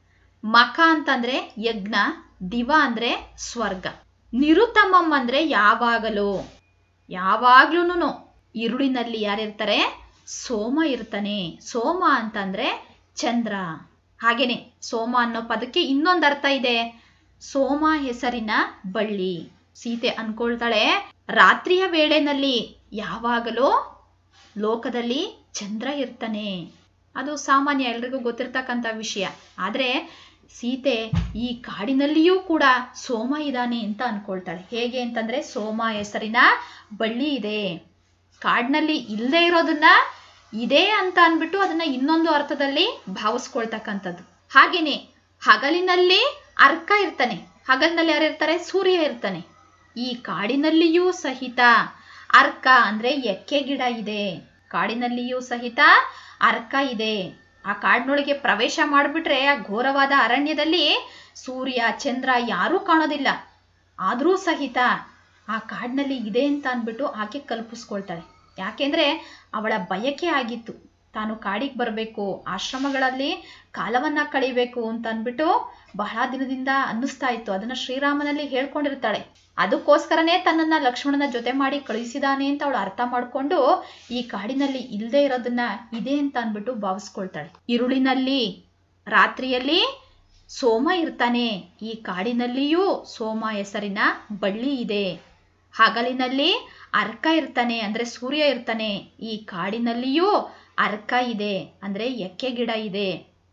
ಮಕ ಅಂತಂದ್ರೆ ಯಜ್ಞ ದಿವ ಅಂದ್ರೆ ಸ್ವರ್ಗ ನಿರುತಮಂ ಅಂದ್ರೆ ಯಾವಾಗಲೂ ಯಾವಾಗ್ಲೂನು ಇರುಳಿನಲ್ಲಿ ಯಾರಿರ್ತಾರೆ ಸೋಮ ಇರ್ತಾನೆ ಸೋಮ ಅಂತಂದ್ರೆ ಚಂದ್ರ ಹಾಗೇನೆ ಸೋಮ ಅನ್ನೋ ಪದಕ್ಕೆ ಇನ್ನೊಂದು ಅರ್ಥ ಇದೆ ಸೋಮ ಹೆಸರಿನ ಬಳ್ಳಿ ಸೀತೆ ಅನ್ಕೊಳ್ತಾಳೆ ರಾತ್ರಿಯ ವೇಳೆನಲ್ಲಿ ಯಾವಾಗಲೂ ಲೋಕದಲ್ಲಿ ಚಂದ್ರ ಇರ್ತಾನೆ ಅದು ಸಾಮಾನ್ಯ ಎಲ್ರಿಗೂ ಗೊತ್ತಿರ್ತಕ್ಕಂಥ ವಿಷಯ ಆದ್ರೆ ಸೀತೆ ಈ ಕಾಡಿನಲ್ಲಿಯೂ ಕೂಡ ಸೋಮ ಇದ್ದಾನೆ ಅಂತ ಅನ್ಕೊಳ್ತಾಳೆ ಹೇಗೆ ಅಂತಂದ್ರೆ ಸೋಮ ಹೆಸರಿನ ಬಳ್ಳಿ ಇದೆ ಕಾಡಿನಲ್ಲಿ ಇಲ್ಲದೆ ಇರೋದನ್ನ ಇದೆ ಅಂತ ಅಂದ್ಬಿಟ್ಟು ಅದನ್ನ ಇನ್ನೊಂದು ಅರ್ಥದಲ್ಲಿ ಭಾವಿಸ್ಕೊಳ್ತಕ್ಕಂಥದ್ದು ಹಾಗೇನೆ ಹಗಲಿನಲ್ಲಿ ಅರ್ಕ ಇರ್ತಾನೆ ಹಗಲಿನಲ್ಲಿ ಯಾರು ಇರ್ತಾರೆ ಸೂರ್ಯ ಇರ್ತಾನೆ ಈ ಕಾಡಿನಲ್ಲಿಯೂ ಸಹಿತ ಅರ್ಕ ಅಂದ್ರೆ ಎಕ್ಕೆ ಗಿಡ ಇದೆ ಕಾಡಿನಲ್ಲಿಯೂ ಸಹಿತ ಅರ್ಕ ಇದೆ ಆ ಕಾಡಿನೊಳಗೆ ಪ್ರವೇಶ ಮಾಡಿಬಿಟ್ರೆ ಆ ಘೋರವಾದ ಅರಣ್ಯದಲ್ಲಿ ಸೂರ್ಯ ಚಂದ್ರ ಯಾರೂ ಕಾಣೋದಿಲ್ಲ ಆದರೂ ಸಹಿತ ಆ ಕಾಡಿನಲ್ಲಿ ಇದೆ ಅಂತ ಅಂದ್ಬಿಟ್ಟು ಆಕೆ ಕಲ್ಪಿಸ್ಕೊಳ್ತಾಳೆ ಯಾಕೆಂದ್ರೆ ಅವಳ ಬಯಕೆ ಆಗಿತ್ತು ತಾನು ಕಾಡಿಗೆ ಬರಬೇಕು ಆಶ್ರಮಗಳಲ್ಲಿ ಕಾಲವನ್ನ ಕಳಿಬೇಕು ಅಂತ ಅಂದ್ಬಿಟ್ಟು ಬಹಳ ದಿನದಿಂದ ಅನ್ನಿಸ್ತಾ ಇತ್ತು ಅದನ್ನ ಶ್ರೀರಾಮನಲ್ಲಿ ಹೇಳ್ಕೊಂಡಿರ್ತಾಳೆ ಅದಕ್ಕೋಸ್ಕರನೇ ತನ್ನನ್ನ ಲಕ್ಷ್ಮಣನ ಜೊತೆ ಮಾಡಿ ಕಳಿಸಿದಾನೆ ಅಂತ ಅವಳು ಅರ್ಥ ಮಾಡ್ಕೊಂಡು ಈ ಕಾಡಿನಲ್ಲಿ ಇಲ್ಲದೆ ಇರೋದನ್ನ ಇದೆ ಅಂತ ಅಂದ್ಬಿಟ್ಟು ಭಾವಿಸ್ಕೊಳ್ತಾಳೆ ಇರುಳಿನಲ್ಲಿ ರಾತ್ರಿಯಲ್ಲಿ ಸೋಮ ಇರ್ತಾನೆ ಈ ಕಾಡಿನಲ್ಲಿಯೂ ಸೋಮ ಹೆಸರಿನ ಬಳ್ಳಿ ಇದೆ ಹಗಲಿನಲ್ಲಿ ಅರ್ಕ ಇರ್ತಾನೆ ಅಂದ್ರೆ ಸೂರ್ಯ ಇರ್ತಾನೆ ಈ ಕಾಡಿನಲ್ಲಿಯೂ ಅರ್ಕ ಇದೆ ಅಂದ್ರೆ ಎಕ್ಕೆ ಗಿಡ ಇದೆ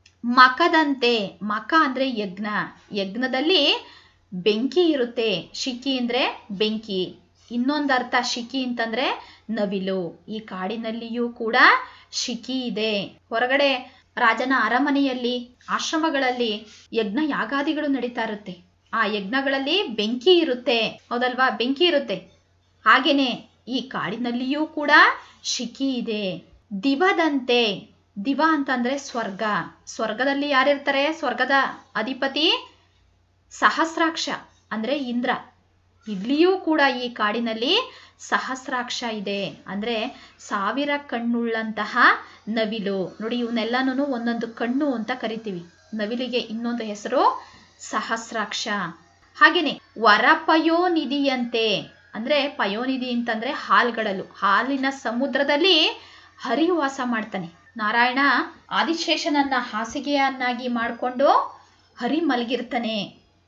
ಮಕದಂತೆ ಮಕ ಅಂದ್ರೆ ಯಜ್ಞ ಯಜ್ಞದಲ್ಲಿ ಬೆಂಕಿ ಇರುತ್ತೆ ಶಿಖಿ ಅಂದ್ರೆ ಬೆಂಕಿ ಇನ್ನೊಂದು ಅರ್ಥ ಶಿಖಿ ಅಂತಂದ್ರೆ ನವಿಲು ಈ ಕಾಡಿನಲ್ಲಿಯೂ ಕೂಡ ಶಿಖಿ ಇದೆ ಹೊರಗಡೆ ರಾಜನ ಅರಮನೆಯಲ್ಲಿ ಆಶ್ರಮಗಳಲ್ಲಿ ಯಜ್ಞ ಯಾಗಾದಿಗಳು ನಡೀತಾ ಇರುತ್ತೆ ಆ ಯಜ್ಞಗಳಲ್ಲಿ ಬೆಂಕಿ ಇರುತ್ತೆ ಹೌದಲ್ವಾ ಬೆಂಕಿ ಇರುತ್ತೆ ಹಾಗೇನೆ ಈ ಕಾಡಿನಲ್ಲಿಯೂ ಕೂಡ ಶಿಖಿ ಇದೆ ದಿವದಂತೆ ದಿವ ಅಂತಂದ್ರೆ ಸ್ವರ್ಗ ಸ್ವರ್ಗದಲ್ಲಿ ಯಾರಿರ್ತಾರೆ ಸ್ವರ್ಗದ ಅಧಿಪತಿ ಸಹಸ್ರಾಕ್ಷ ಅಂದ್ರೆ ಇಂದ್ರ ಇಲ್ಲಿಯೂ ಕೂಡ ಈ ಕಾಡಿನಲ್ಲಿ ಸಹಸ್ರಾಕ್ಷ ಇದೆ ಅಂದ್ರೆ ಸಾವಿರ ಕಣ್ಣುಳ್ಳಂತಹ ನವಿಲು ನೋಡಿ ಇವನ್ನೆಲ್ಲನೂ ಒಂದೊಂದು ಕಣ್ಣು ಅಂತ ಕರಿತೀವಿ ನವಿಲಿಗೆ ಇನ್ನೊಂದು ಹೆಸರು ಸಹಸ್ರಾಕ್ಷ ಹಾಗೇನೆ ವರ ಪಯೋನಿಧಿಯಂತೆ ಅಂದ್ರೆ ಪಯೋನಿಧಿ ಅಂತಂದ್ರೆ ಹಾಲ್ಗಳಲ್ಲೂ ಹಾಲಿನ ಸಮುದ್ರದಲ್ಲಿ ಹರಿ ವಾಸ ಮಾಡ್ತಾನೆ ನಾರಾಯಣ ಆದಿಶೇಷನನ್ನ ಹಾಸಿಗೆಯನ್ನಾಗಿ ಮಾಡಿಕೊಂಡು ಹರಿ ಮಲಗಿರ್ತಾನೆ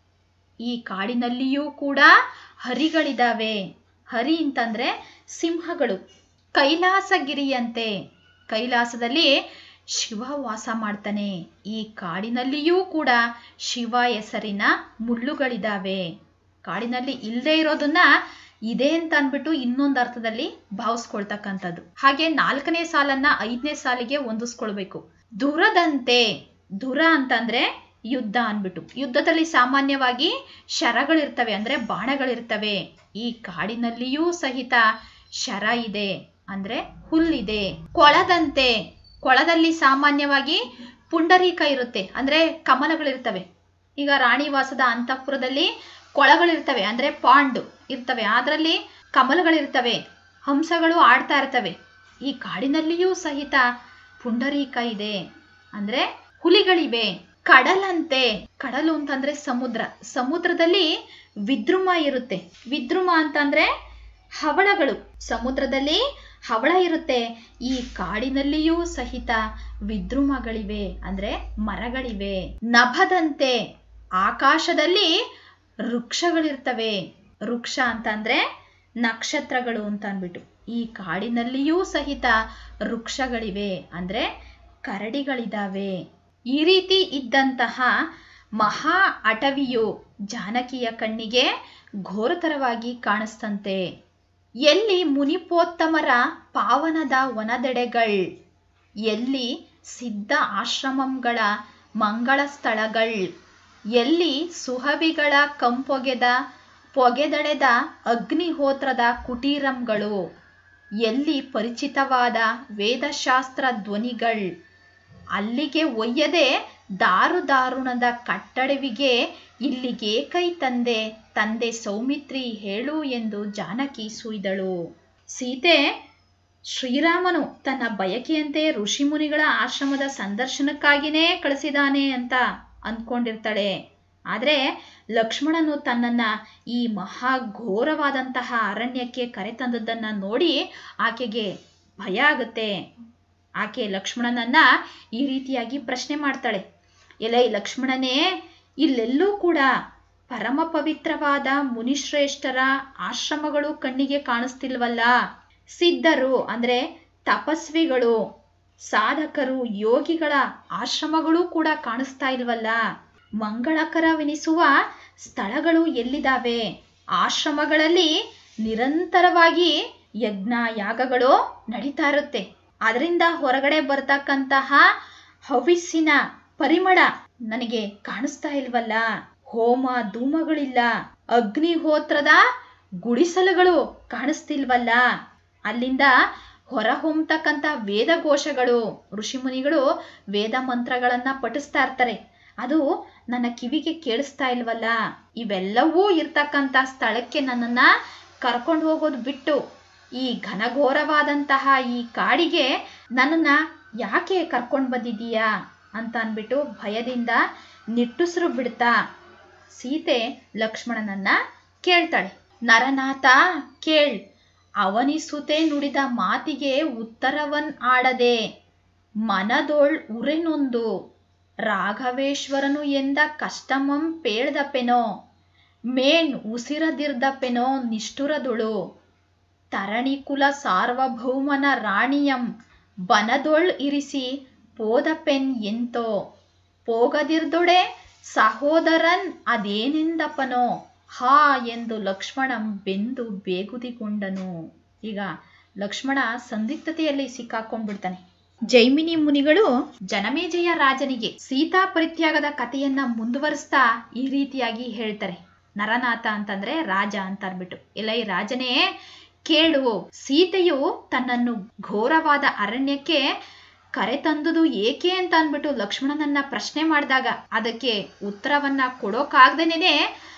ಈ ಕಾಡಿನಲ್ಲಿಯೂ ಕೂಡ ಹರಿಗಳಿದಾವೆ ಹರಿ ಅಂತಂದ್ರೆ ಸಿಂಹಗಳು ಕೈಲಾಸಗಿರಿಯಂತೆ ಕೈಲಾಸದಲ್ಲಿ ಶಿವ ವಾಸ ಮಾಡ್ತಾನೆ ಈ ಕಾಡಿನಲ್ಲಿಯೂ ಕೂಡ ಶಿವ ಹೆಸರಿನ ಮುಳ್ಳುಗಳಿದಾವೆ ಕಾಡಿನಲ್ಲಿ ಇಲ್ಲದೆ ಇರೋದನ್ನ ಇದೆ ಅಂತ ಅಂದ್ಬಿಟ್ಟು ಇನ್ನೊಂದು ಅರ್ಥದಲ್ಲಿ ಭಾವಿಸ್ಕೊಳ್ತಕ್ಕಂಥದ್ದು ಹಾಗೆ ನಾಲ್ಕನೇ ಸಾಲನ್ನ ಐದನೇ ಸಾಲಿಗೆ ಹೊಂದಿಸ್ಕೊಳ್ಬೇಕು ದುರದಂತೆ ದುರ ಅಂತಂದ್ರೆ ಯುದ್ಧ ಅನ್ಬಿಟ್ಟು ಯುದ್ಧದಲ್ಲಿ ಸಾಮಾನ್ಯವಾಗಿ ಶರಗಳಿರ್ತವೆ ಅಂದ್ರೆ ಬಾಣಗಳಿರ್ತವೆ ಈ ಕಾಡಿನಲ್ಲಿಯೂ ಸಹಿತ ಶರ ಇದೆ ಅಂದ್ರೆ ಹುಲ್ಲಿದೆ ಕೊಳದಂತೆ ಕೊಳದಲ್ಲಿ ಸಾಮಾನ್ಯವಾಗಿ ಪುಂಡರೀಕ ಇರುತ್ತೆ ಅಂದ್ರೆ ಕಮಲಗಳಿರ್ತವೆ ಈಗ ರಾಣಿವಾಸದ ಅಂತಃಪುರದಲ್ಲಿ ಕೊಳಗಳಿರ್ತವೆ ಅಂದ್ರೆ ಪಾಂಡು ಇರ್ತವೆ ಅದರಲ್ಲಿ ಕಮಲಗಳಿರ್ತವೆ ಹಂಸಗಳು ಆಡ್ತಾ ಇರ್ತವೆ ಈ ಕಾಡಿನಲ್ಲಿಯೂ ಸಹಿತ ಪುಂಡರೀಕ ಇದೆ ಅಂದ್ರೆ ಹುಲಿಗಳಿವೆ ಕಡಲಂತೆ ಕಡಲು ಅಂತಂದ್ರೆ ಸಮುದ್ರ ಸಮುದ್ರದಲ್ಲಿ ವಿದ್ರುಮ ಇರುತ್ತೆ ವಿದ್ರುಮ ಅಂತಂದ್ರೆ ಹವಳಗಳು ಸಮುದ್ರದಲ್ಲಿ ಹವಳ ಇರುತ್ತೆ ಈ ಕಾಡಿನಲ್ಲಿಯೂ ಸಹಿತ ವಿದ್ರುಮಗಳಿವೆ ಅಂದ್ರೆ ಮರಗಳಿವೆ ನಭದಂತೆ ಆಕಾಶದಲ್ಲಿ ವೃಕ್ಷಗಳಿರ್ತವೆ ವೃಕ್ಷ ಅಂತಂದ್ರೆ ನಕ್ಷತ್ರಗಳು ಅಂತ ಅಂದ್ಬಿಟ್ಟು ಈ ಕಾಡಿನಲ್ಲಿಯೂ ಸಹಿತ ವೃಕ್ಷಗಳಿವೆ ಅಂದ್ರೆ ಕರಡಿಗಳಿದಾವೆ ಈ ರೀತಿ ಇದ್ದಂತಹ ಮಹಾ ಅಟವಿಯು ಜಾನಕಿಯ ಕಣ್ಣಿಗೆ ಘೋರತರವಾಗಿ ಕಾಣಿಸ್ತಂತೆ ಎಲ್ಲಿ ಮುನಿಪೋತ್ತಮರ ಪಾವನದ ವನದೆಡೆಗಳ್ ಎಲ್ಲಿ ಸಿದ್ಧ ಆಶ್ರಮಂಗಳ ಮಂಗಳ ಸ್ಥಳಗಳ್ ಎಲ್ಲಿ ಸುಹವಿಗಳ ಕಂಪೊಗೆದ ಪೊಗೆದಳೆದ ಅಗ್ನಿಹೋತ್ರದ ಕುಟೀರಂಗಳು ಎಲ್ಲಿ ಪರಿಚಿತವಾದ ವೇದಶಾಸ್ತ್ರ ಧ್ವನಿಗಳ್ ಅಲ್ಲಿಗೆ ಒಯ್ಯದೆ ದಾರು ದಾರುಣದ ಕಟ್ಟಡವಿಗೆ ಇಲ್ಲಿಗೆ ಕೈ ತಂದೆ ತಂದೆ ಸೌಮಿತ್ರಿ ಹೇಳು ಎಂದು ಜಾನಕಿ ಸುಯ್ದಳು ಸೀತೆ ಶ್ರೀರಾಮನು ತನ್ನ ಬಯಕೆಯಂತೆ ಋಷಿಮುನಿಗಳ ಆಶ್ರಮದ ಸಂದರ್ಶನಕ್ಕಾಗಿನೇ ಕಳಿಸಿದಾನೆ ಅಂತ ಅಂದ್ಕೊಂಡಿರ್ತಾಳೆ ಆದ್ರೆ ಲಕ್ಷ್ಮಣನು ತನ್ನನ್ನ ಈ ಮಹಾ ಘೋರವಾದಂತಹ ಅರಣ್ಯಕ್ಕೆ ಕರೆತಂದದ್ದನ್ನ ನೋಡಿ ಆಕೆಗೆ ಭಯ ಆಗುತ್ತೆ ಆಕೆ ಲಕ್ಷ್ಮಣನನ್ನ ಈ ರೀತಿಯಾಗಿ ಪ್ರಶ್ನೆ ಮಾಡ್ತಾಳೆ ಎಲೈ ಲಕ್ಷ್ಮಣನೇ ಇಲ್ಲೆಲ್ಲೂ ಕೂಡ ಪರಮ ಪವಿತ್ರವಾದ ಮುನಿಶ್ರೇಷ್ಠರ ಆಶ್ರಮಗಳು ಕಣ್ಣಿಗೆ ಕಾಣಿಸ್ತಿಲ್ವಲ್ಲ ಸಿದ್ಧರು ಅಂದ್ರೆ ತಪಸ್ವಿಗಳು ಸಾಧಕರು ಯೋಗಿಗಳ ಆಶ್ರಮಗಳು ಕೂಡ ಕಾಣಿಸ್ತಾ ಇಲ್ವಲ್ಲ ಮಂಗಳಕರವೆನಿಸುವ ಸ್ಥಳಗಳು ಎಲ್ಲಿದಾವೆ ಆಶ್ರಮಗಳಲ್ಲಿ ನಿರಂತರವಾಗಿ ಯಜ್ಞ ಯಾಗಗಳು ನಡೀತಾ ಇರುತ್ತೆ ಅದರಿಂದ ಹೊರಗಡೆ ಬರ್ತಕ್ಕಂತಹ ಹವಿಸ್ಸಿನ ಪರಿಮಳ ನನಗೆ ಕಾಣಿಸ್ತಾ ಇಲ್ವಲ್ಲ ಹೋಮ ಧೂಮಗಳಿಲ್ಲ ಅಗ್ನಿಹೋತ್ರದ ಗುಡಿಸಲುಗಳು ಕಾಣಿಸ್ತಿಲ್ವಲ್ಲ ಅಲ್ಲಿಂದ ಹೊರ ಹೊಮ್ತಕ್ಕಂಥ ವೇದಘೋಷಗಳು ಋಷಿಮುನಿಗಳು ವೇದ ಮಂತ್ರಗಳನ್ನ ಪಠಿಸ್ತಾ ಇರ್ತಾರೆ ಅದು ನನ್ನ ಕಿವಿಗೆ ಕೇಳಿಸ್ತಾ ಇಲ್ವಲ್ಲ ಇವೆಲ್ಲವೂ ಇರ್ತಕ್ಕಂಥ ಸ್ಥಳಕ್ಕೆ ನನ್ನನ್ನ ಕರ್ಕೊಂಡು ಹೋಗೋದು ಬಿಟ್ಟು ಈ ಘನಘೋರವಾದಂತಹ ಈ ಕಾಡಿಗೆ ನನ್ನನ್ನ ಯಾಕೆ ಕರ್ಕೊಂಡು ಬಂದಿದ್ದೀಯಾ ಅಂತ ಅಂದ್ಬಿಟ್ಟು ಭಯದಿಂದ ನಿಟ್ಟುಸಿರು ಬಿಡ್ತಾ ಸೀತೆ ಲಕ್ಷ್ಮಣನನ್ನ ಕೇಳ್ತಾಳೆ ನರನಾಥ ಕೇಳ್ ಅವನಿಸುತೆ ನುಡಿದ ಮಾತಿಗೆ ಉತ್ತರವನ್ ಆಡದೆ ಮನದೋಳ್ ಉರೆನೊಂದು ರಾಘವೇಶ್ವರನು ಎಂದ ಕಷ್ಟಮಂ ಪೇಳ್ದಪೆನೋ ಮೇಣ್ ಉಸಿರದಿರ್ದಪೆನೋ ನಿಷ್ಠುರದುಳು ತರಣಿಕುಲ ಸಾರ್ವಭೌಮನ ರಾಣಿಯಂ ಬನದೊಳ್ ಇರಿಸಿ ಪೋದಪೆನ್ ಎಂತೋ ಪೋಗದಿರ್ದೊಡೆ ಸಹೋದರನ್ ಅದೇನೆಂದಪನೋ ಹಾ ಎಂದು ಲಕ್ಷ್ಮಣಂ ಬೆಂದು ಬೇಗುದಿಗೊಂಡನು ಈಗ ಲಕ್ಷ್ಮಣ ಸಂದಿಗ್ಧತೆಯಲ್ಲಿ ಸಿಕ್ಕಾಕೊಂಡ್ಬಿಡ್ತಾನೆ ಜೈಮಿನಿ ಮುನಿಗಳು ಜನಮೇಜಯ ರಾಜನಿಗೆ ಸೀತಾ ಪರಿತ್ಯಾಗದ ಕಥೆಯನ್ನ ಮುಂದುವರಿಸ್ತಾ ಈ ರೀತಿಯಾಗಿ ಹೇಳ್ತಾರೆ ನರನಾಥ ಅಂತಂದ್ರೆ ರಾಜ ಅಂತ ಅಂದ್ಬಿಟ್ಟು ಎಲ್ಲ ಈ ರಾಜನೇ ಕೇಳು ಸೀತೆಯು ತನ್ನನ್ನು ಘೋರವಾದ ಅರಣ್ಯಕ್ಕೆ ಕರೆತಂದುದು ಏಕೆ ಅಂತ ಅಂದ್ಬಿಟ್ಟು ಲಕ್ಷ್ಮಣನನ್ನ ಪ್ರಶ್ನೆ ಮಾಡಿದಾಗ ಅದಕ್ಕೆ ಉತ್ತರವನ್ನ ಕೊಡೋಕಾಗ್ದೇನೆ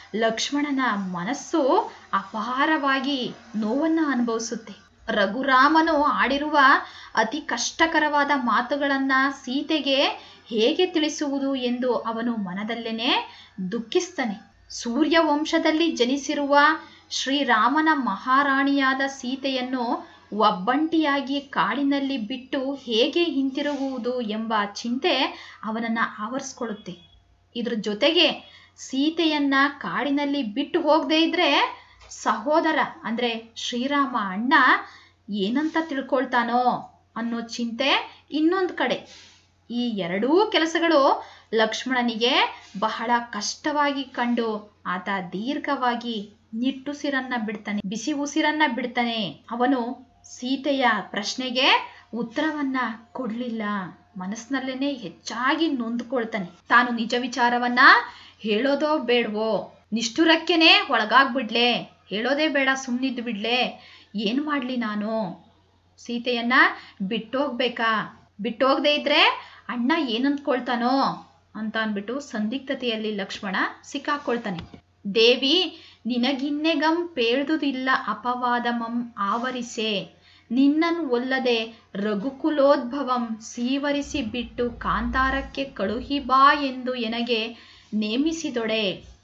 ಲಕ್ಷ್ಮಣನ ಮನಸ್ಸು ಅಪಾರವಾಗಿ ನೋವನ್ನ ಅನುಭವಿಸುತ್ತೆ ರಘುರಾಮನು ಆಡಿರುವ ಅತಿ ಕಷ್ಟಕರವಾದ ಮಾತುಗಳನ್ನ ಸೀತೆಗೆ ಹೇಗೆ ತಿಳಿಸುವುದು ಎಂದು ಅವನು ಮನದಲ್ಲೇನೆ ದುಃಖಿಸ್ತಾನೆ ಸೂರ್ಯ ವಂಶದಲ್ಲಿ ಜನಿಸಿರುವ ಶ್ರೀರಾಮನ ಮಹಾರಾಣಿಯಾದ ಸೀತೆಯನ್ನು ಒಬ್ಬಂಟಿಯಾಗಿ ಕಾಡಿನಲ್ಲಿ ಬಿಟ್ಟು ಹೇಗೆ ಹಿಂತಿರುಗುವುದು ಎಂಬ ಚಿಂತೆ ಅವನನ್ನ ಆವರಿಸ್ಕೊಳ್ಳುತ್ತೆ ಇದ್ರ ಜೊತೆಗೆ ಸೀತೆಯನ್ನ ಕಾಡಿನಲ್ಲಿ ಬಿಟ್ಟು ಹೋಗದೆ ಇದ್ರೆ ಸಹೋದರ ಅಂದ್ರೆ ಶ್ರೀರಾಮ ಅಣ್ಣ ಏನಂತ ತಿಳ್ಕೊಳ್ತಾನೋ ಅನ್ನೋ ಚಿಂತೆ ಇನ್ನೊಂದು ಕಡೆ ಈ ಎರಡೂ ಕೆಲಸಗಳು ಲಕ್ಷ್ಮಣನಿಗೆ ಬಹಳ ಕಷ್ಟವಾಗಿ ಕಂಡು ಆತ ದೀರ್ಘವಾಗಿ ನಿಟ್ಟುಸಿರನ್ನ ಬಿಡ್ತಾನೆ ಬಿಸಿ ಉಸಿರನ್ನ ಬಿಡ್ತಾನೆ ಅವನು ಸೀತೆಯ ಪ್ರಶ್ನೆಗೆ ಉತ್ತರವನ್ನ ಕೊಡ್ಲಿಲ್ಲ ಮನಸ್ಸಿನಲ್ಲೇನೆ ಹೆಚ್ಚಾಗಿ ನೊಂದ್ಕೊಳ್ತಾನೆ ತಾನು ನಿಜ ವಿಚಾರವನ್ನ ಹೇಳೋದೋ ಬೇಡವೋ ನಿಷ್ಠುರಕ್ಕೆನೆ ಒಳಗಾಗ್ಬಿಡ್ಲೆ ಹೇಳೋದೇ ಬೇಡ ಸುಮ್ಮನಿದ್ದು ಬಿಡ್ಲೆ ಏನು ಮಾಡಲಿ ನಾನು ಸೀತೆಯನ್ನ ಬಿಟ್ಟೋಗ್ಬೇಕಾ ಬಿಟ್ಟೋಗದೆ ಇದ್ರೆ ಅಣ್ಣ ಏನಂದ್ಕೊಳ್ತಾನೋ ಅಂತ ಅಂದ್ಬಿಟ್ಟು ಸಂದಿಗ್ಧತೆಯಲ್ಲಿ ಲಕ್ಷ್ಮಣ ಸಿಕ್ಕಾಕೊಳ್ತಾನೆ ದೇವಿ ನಿನಗಿನ್ನೆಗಂ ಪೇಳ್ದುದಿಲ್ಲ ಅಪವಾದಮಂ ಆವರಿಸೆ ನಿನ್ನನ್ ಒಲ್ಲದೆ ರಘುಕುಲೋದ್ಭವಂ ಸೀವರಿಸಿ ಬಿಟ್ಟು ಕಾಂತಾರಕ್ಕೆ ಕಳುಹಿ ಬಾ ಎಂದು ಎನಗೆ ನೇಮಿಸಿದೊಡೆ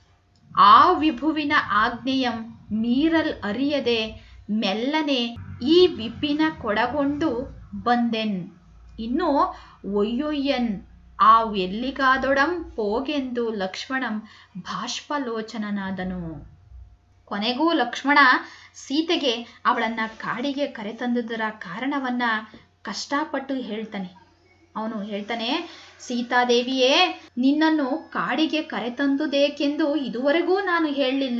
ಆ ವಿಭುವಿನ ಆಜ್ಞೆಯಂ ಮೀರಲ್ ಅರಿಯದೆ ಮೆಲ್ಲನೆ ಈ ವಿಪಿನ ಕೊಡಗೊಂಡು ಬಂದೆನ್ ಇನ್ನು ಒಯ್ಯೊಯ್ಯನ್ ಆ ಎಲ್ಲಿಗಾದೊಡಂ ಪೋಗೆಂದು ಲಕ್ಷ್ಮಣಂ ಬಾಷ್ಪಲೋಚನನಾದನು ಕೊನೆಗೂ ಲಕ್ಷ್ಮಣ ಸೀತೆಗೆ ಅವಳನ್ನ ಕಾಡಿಗೆ ಕರೆತಂದುದರ ಕಾರಣವನ್ನ ಕಷ್ಟಪಟ್ಟು ಹೇಳ್ತಾನೆ ಅವನು ಹೇಳ್ತಾನೆ ಸೀತಾದೇವಿಯೇ ನಿನ್ನನ್ನು ಕಾಡಿಗೆ ಕರೆತಂದುದೇಕೆಂದು ಇದುವರೆಗೂ ನಾನು ಹೇಳಲಿಲ್ಲ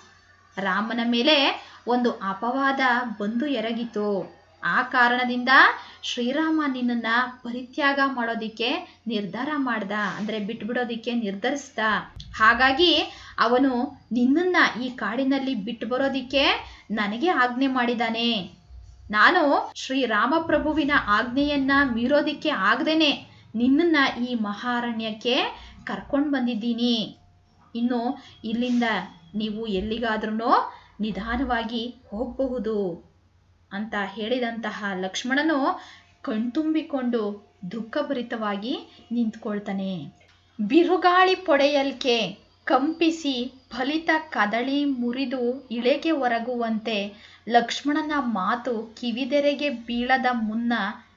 ರಾಮನ ಮೇಲೆ ಒಂದು ಅಪವಾದ ಬಂದು ಎರಗಿತು ಆ ಕಾರಣದಿಂದ ಶ್ರೀರಾಮ ನಿನ್ನನ್ನ ಪರಿತ್ಯಾಗ ಮಾಡೋದಿಕ್ಕೆ ನಿರ್ಧಾರ ಮಾಡ್ದ ಅಂದ್ರೆ ಬಿಟ್ಬಿಡೋದಿಕ್ಕೆ ನಿರ್ಧರಿಸ್ದ ಹಾಗಾಗಿ ಅವನು ನಿನ್ನನ್ನ ಈ ಕಾಡಿನಲ್ಲಿ ಬಿಟ್ಟು ಬರೋದಿಕ್ಕೆ ನನಗೆ ಆಜ್ಞೆ ಮಾಡಿದಾನೆ ನಾನು ಶ್ರೀರಾಮಪ್ರಭುವಿನ ಆಜ್ಞೆಯನ್ನ ಮೀರೋದಿಕ್ಕೆ ಆಗದೇನೆ ನಿನ್ನನ್ನ ಈ ಮಹಾರಣ್ಯಕ್ಕೆ ಕರ್ಕೊಂಡು ಬಂದಿದ್ದೀನಿ ಇನ್ನು ಇಲ್ಲಿಂದ ನೀವು ಎಲ್ಲಿಗಾದ್ರೂ ನಿಧಾನವಾಗಿ ಹೋಗಬಹುದು ಅಂತ ಹೇಳಿದಂತಹ ಲಕ್ಷ್ಮಣನು ಕಣ್ತುಂಬಿಕೊಂಡು ದುಃಖಭರಿತವಾಗಿ ನಿಂತ್ಕೊಳ್ತಾನೆ ಬಿರುಗಾಳಿ ಪೊಡೆಯಲ್ಕೆ ಕಂಪಿಸಿ ಫಲಿತ ಕದಳಿ ಮುರಿದು ಇಳೆಗೆ ಒರಗುವಂತೆ ಲಕ್ಷ್ಮಣನ ಮಾತು ಕಿವಿದೆರೆಗೆ ಬೀಳದ ಮುನ್ನ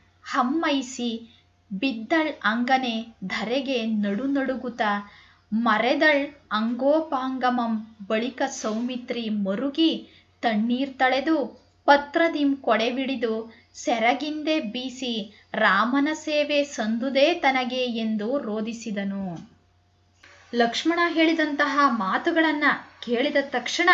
ಹಮ್ಮೈಸಿ ಬಿದ್ದಳ್ ಅಂಗನೆ ಧರೆಗೆ ನಡು ನಡುಗುತ್ತ ಮರೆದಳ್ ಅಂಗೋಪಾಂಗಮಂ ಬಳಿಕ ಸೌಮಿತ್ರಿ ಮರುಗಿ ತಣ್ಣೀರ್ ತಳೆದು ಪತ್ರದಿಂ ಕೊಡೆವಿಡಿದು ಸೆರಗಿಂದೆ ಬೀಸಿ ರಾಮನ ಸೇವೆ ಸಂದುದೇ ತನಗೆ ಎಂದು ರೋಧಿಸಿದನು ಲಕ್ಷ್ಮಣ ಹೇಳಿದಂತಹ ಮಾತುಗಳನ್ನ ಕೇಳಿದ ತಕ್ಷಣ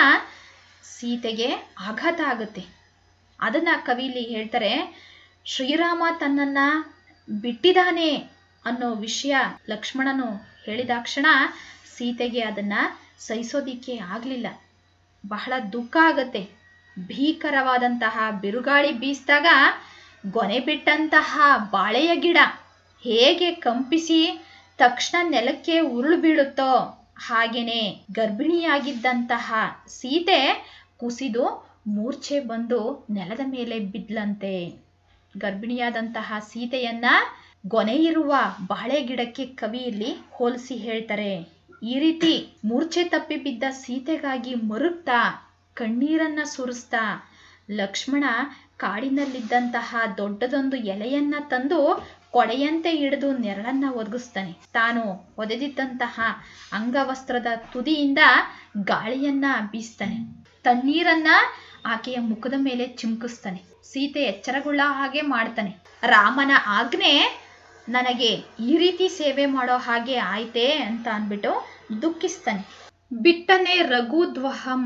ಸೀತೆಗೆ ಆಘಾತ ಆಗುತ್ತೆ ಅದನ್ನ ಕವಿಲಿ ಹೇಳ್ತಾರೆ ಶ್ರೀರಾಮ ತನ್ನನ್ನ ಬಿಟ್ಟಿದ್ದಾನೆ ಅನ್ನೋ ವಿಷಯ ಲಕ್ಷ್ಮಣನು ಹೇಳಿದಾಕ್ಷಣ ಸೀತೆಗೆ ಅದನ್ನ ಸಹಿಸೋದಿಕ್ಕೆ ಆಗ್ಲಿಲ್ಲ ಬಹಳ ದುಃಖ ಆಗತ್ತೆ ಭೀಕರವಾದಂತಹ ಬಿರುಗಾಳಿ ಬೀಸಿದಾಗ ಗೊನೆ ಬಿಟ್ಟಂತಹ ಬಾಳೆಯ ಗಿಡ ಹೇಗೆ ಕಂಪಿಸಿ ತಕ್ಷಣ ನೆಲಕ್ಕೆ ಉರುಳು ಬೀಳುತ್ತೋ ಹಾಗೇನೆ ಗರ್ಭಿಣಿಯಾಗಿದ್ದಂತಹ ಸೀತೆ ಕುಸಿದು ಮೂರ್ಛೆ ಬಂದು ನೆಲದ ಮೇಲೆ ಬಿದ್ಲಂತೆ ಗರ್ಭಿಣಿಯಾದಂತಹ ಸೀತೆಯನ್ನ ಗೊನೆ ಇರುವ ಬಾಳೆ ಗಿಡಕ್ಕೆ ಕವಿ ಇಲ್ಲಿ ಹೋಲಿಸಿ ಹೇಳ್ತಾರೆ ಈ ರೀತಿ ಮೂರ್ಛೆ ತಪ್ಪಿ ಬಿದ್ದ ಸೀತೆಗಾಗಿ ಮರುಗ್ತಾ ಕಣ್ಣೀರನ್ನ ಸುರಿಸ್ತಾ ಲಕ್ಷ್ಮಣ ಕಾಡಿನಲ್ಲಿದ್ದಂತಹ ದೊಡ್ಡದೊಂದು ಎಲೆಯನ್ನ ತಂದು ಕೊಡೆಯಂತೆ ಹಿಡಿದು ನೆರಳನ್ನ ಒದಗಿಸ್ತಾನೆ ತಾನು ಒದೆದಿದ್ದಂತಹ ಅಂಗವಸ್ತ್ರದ ತುದಿಯಿಂದ ಗಾಳಿಯನ್ನ ಬೀಸ್ತಾನೆ ತಣ್ಣೀರನ್ನ ಆಕೆಯ ಮುಖದ ಮೇಲೆ ಚಿಮ್ಕಿಸ್ತಾನೆ ಸೀತೆ ಎಚ್ಚರಗೊಳ್ಳ ಹಾಗೆ ಮಾಡ್ತಾನೆ ರಾಮನ ಆಜ್ಞೆ ನನಗೆ ಈ ರೀತಿ ಸೇವೆ ಮಾಡೋ ಹಾಗೆ ಆಯ್ತೆ ಅಂತ ಅಂದ್ಬಿಟ್ಟು ದುಃಖಿಸ್ತಾನೆ ಬಿಟ್ಟನೆ ರಘುದ್ವಹಂ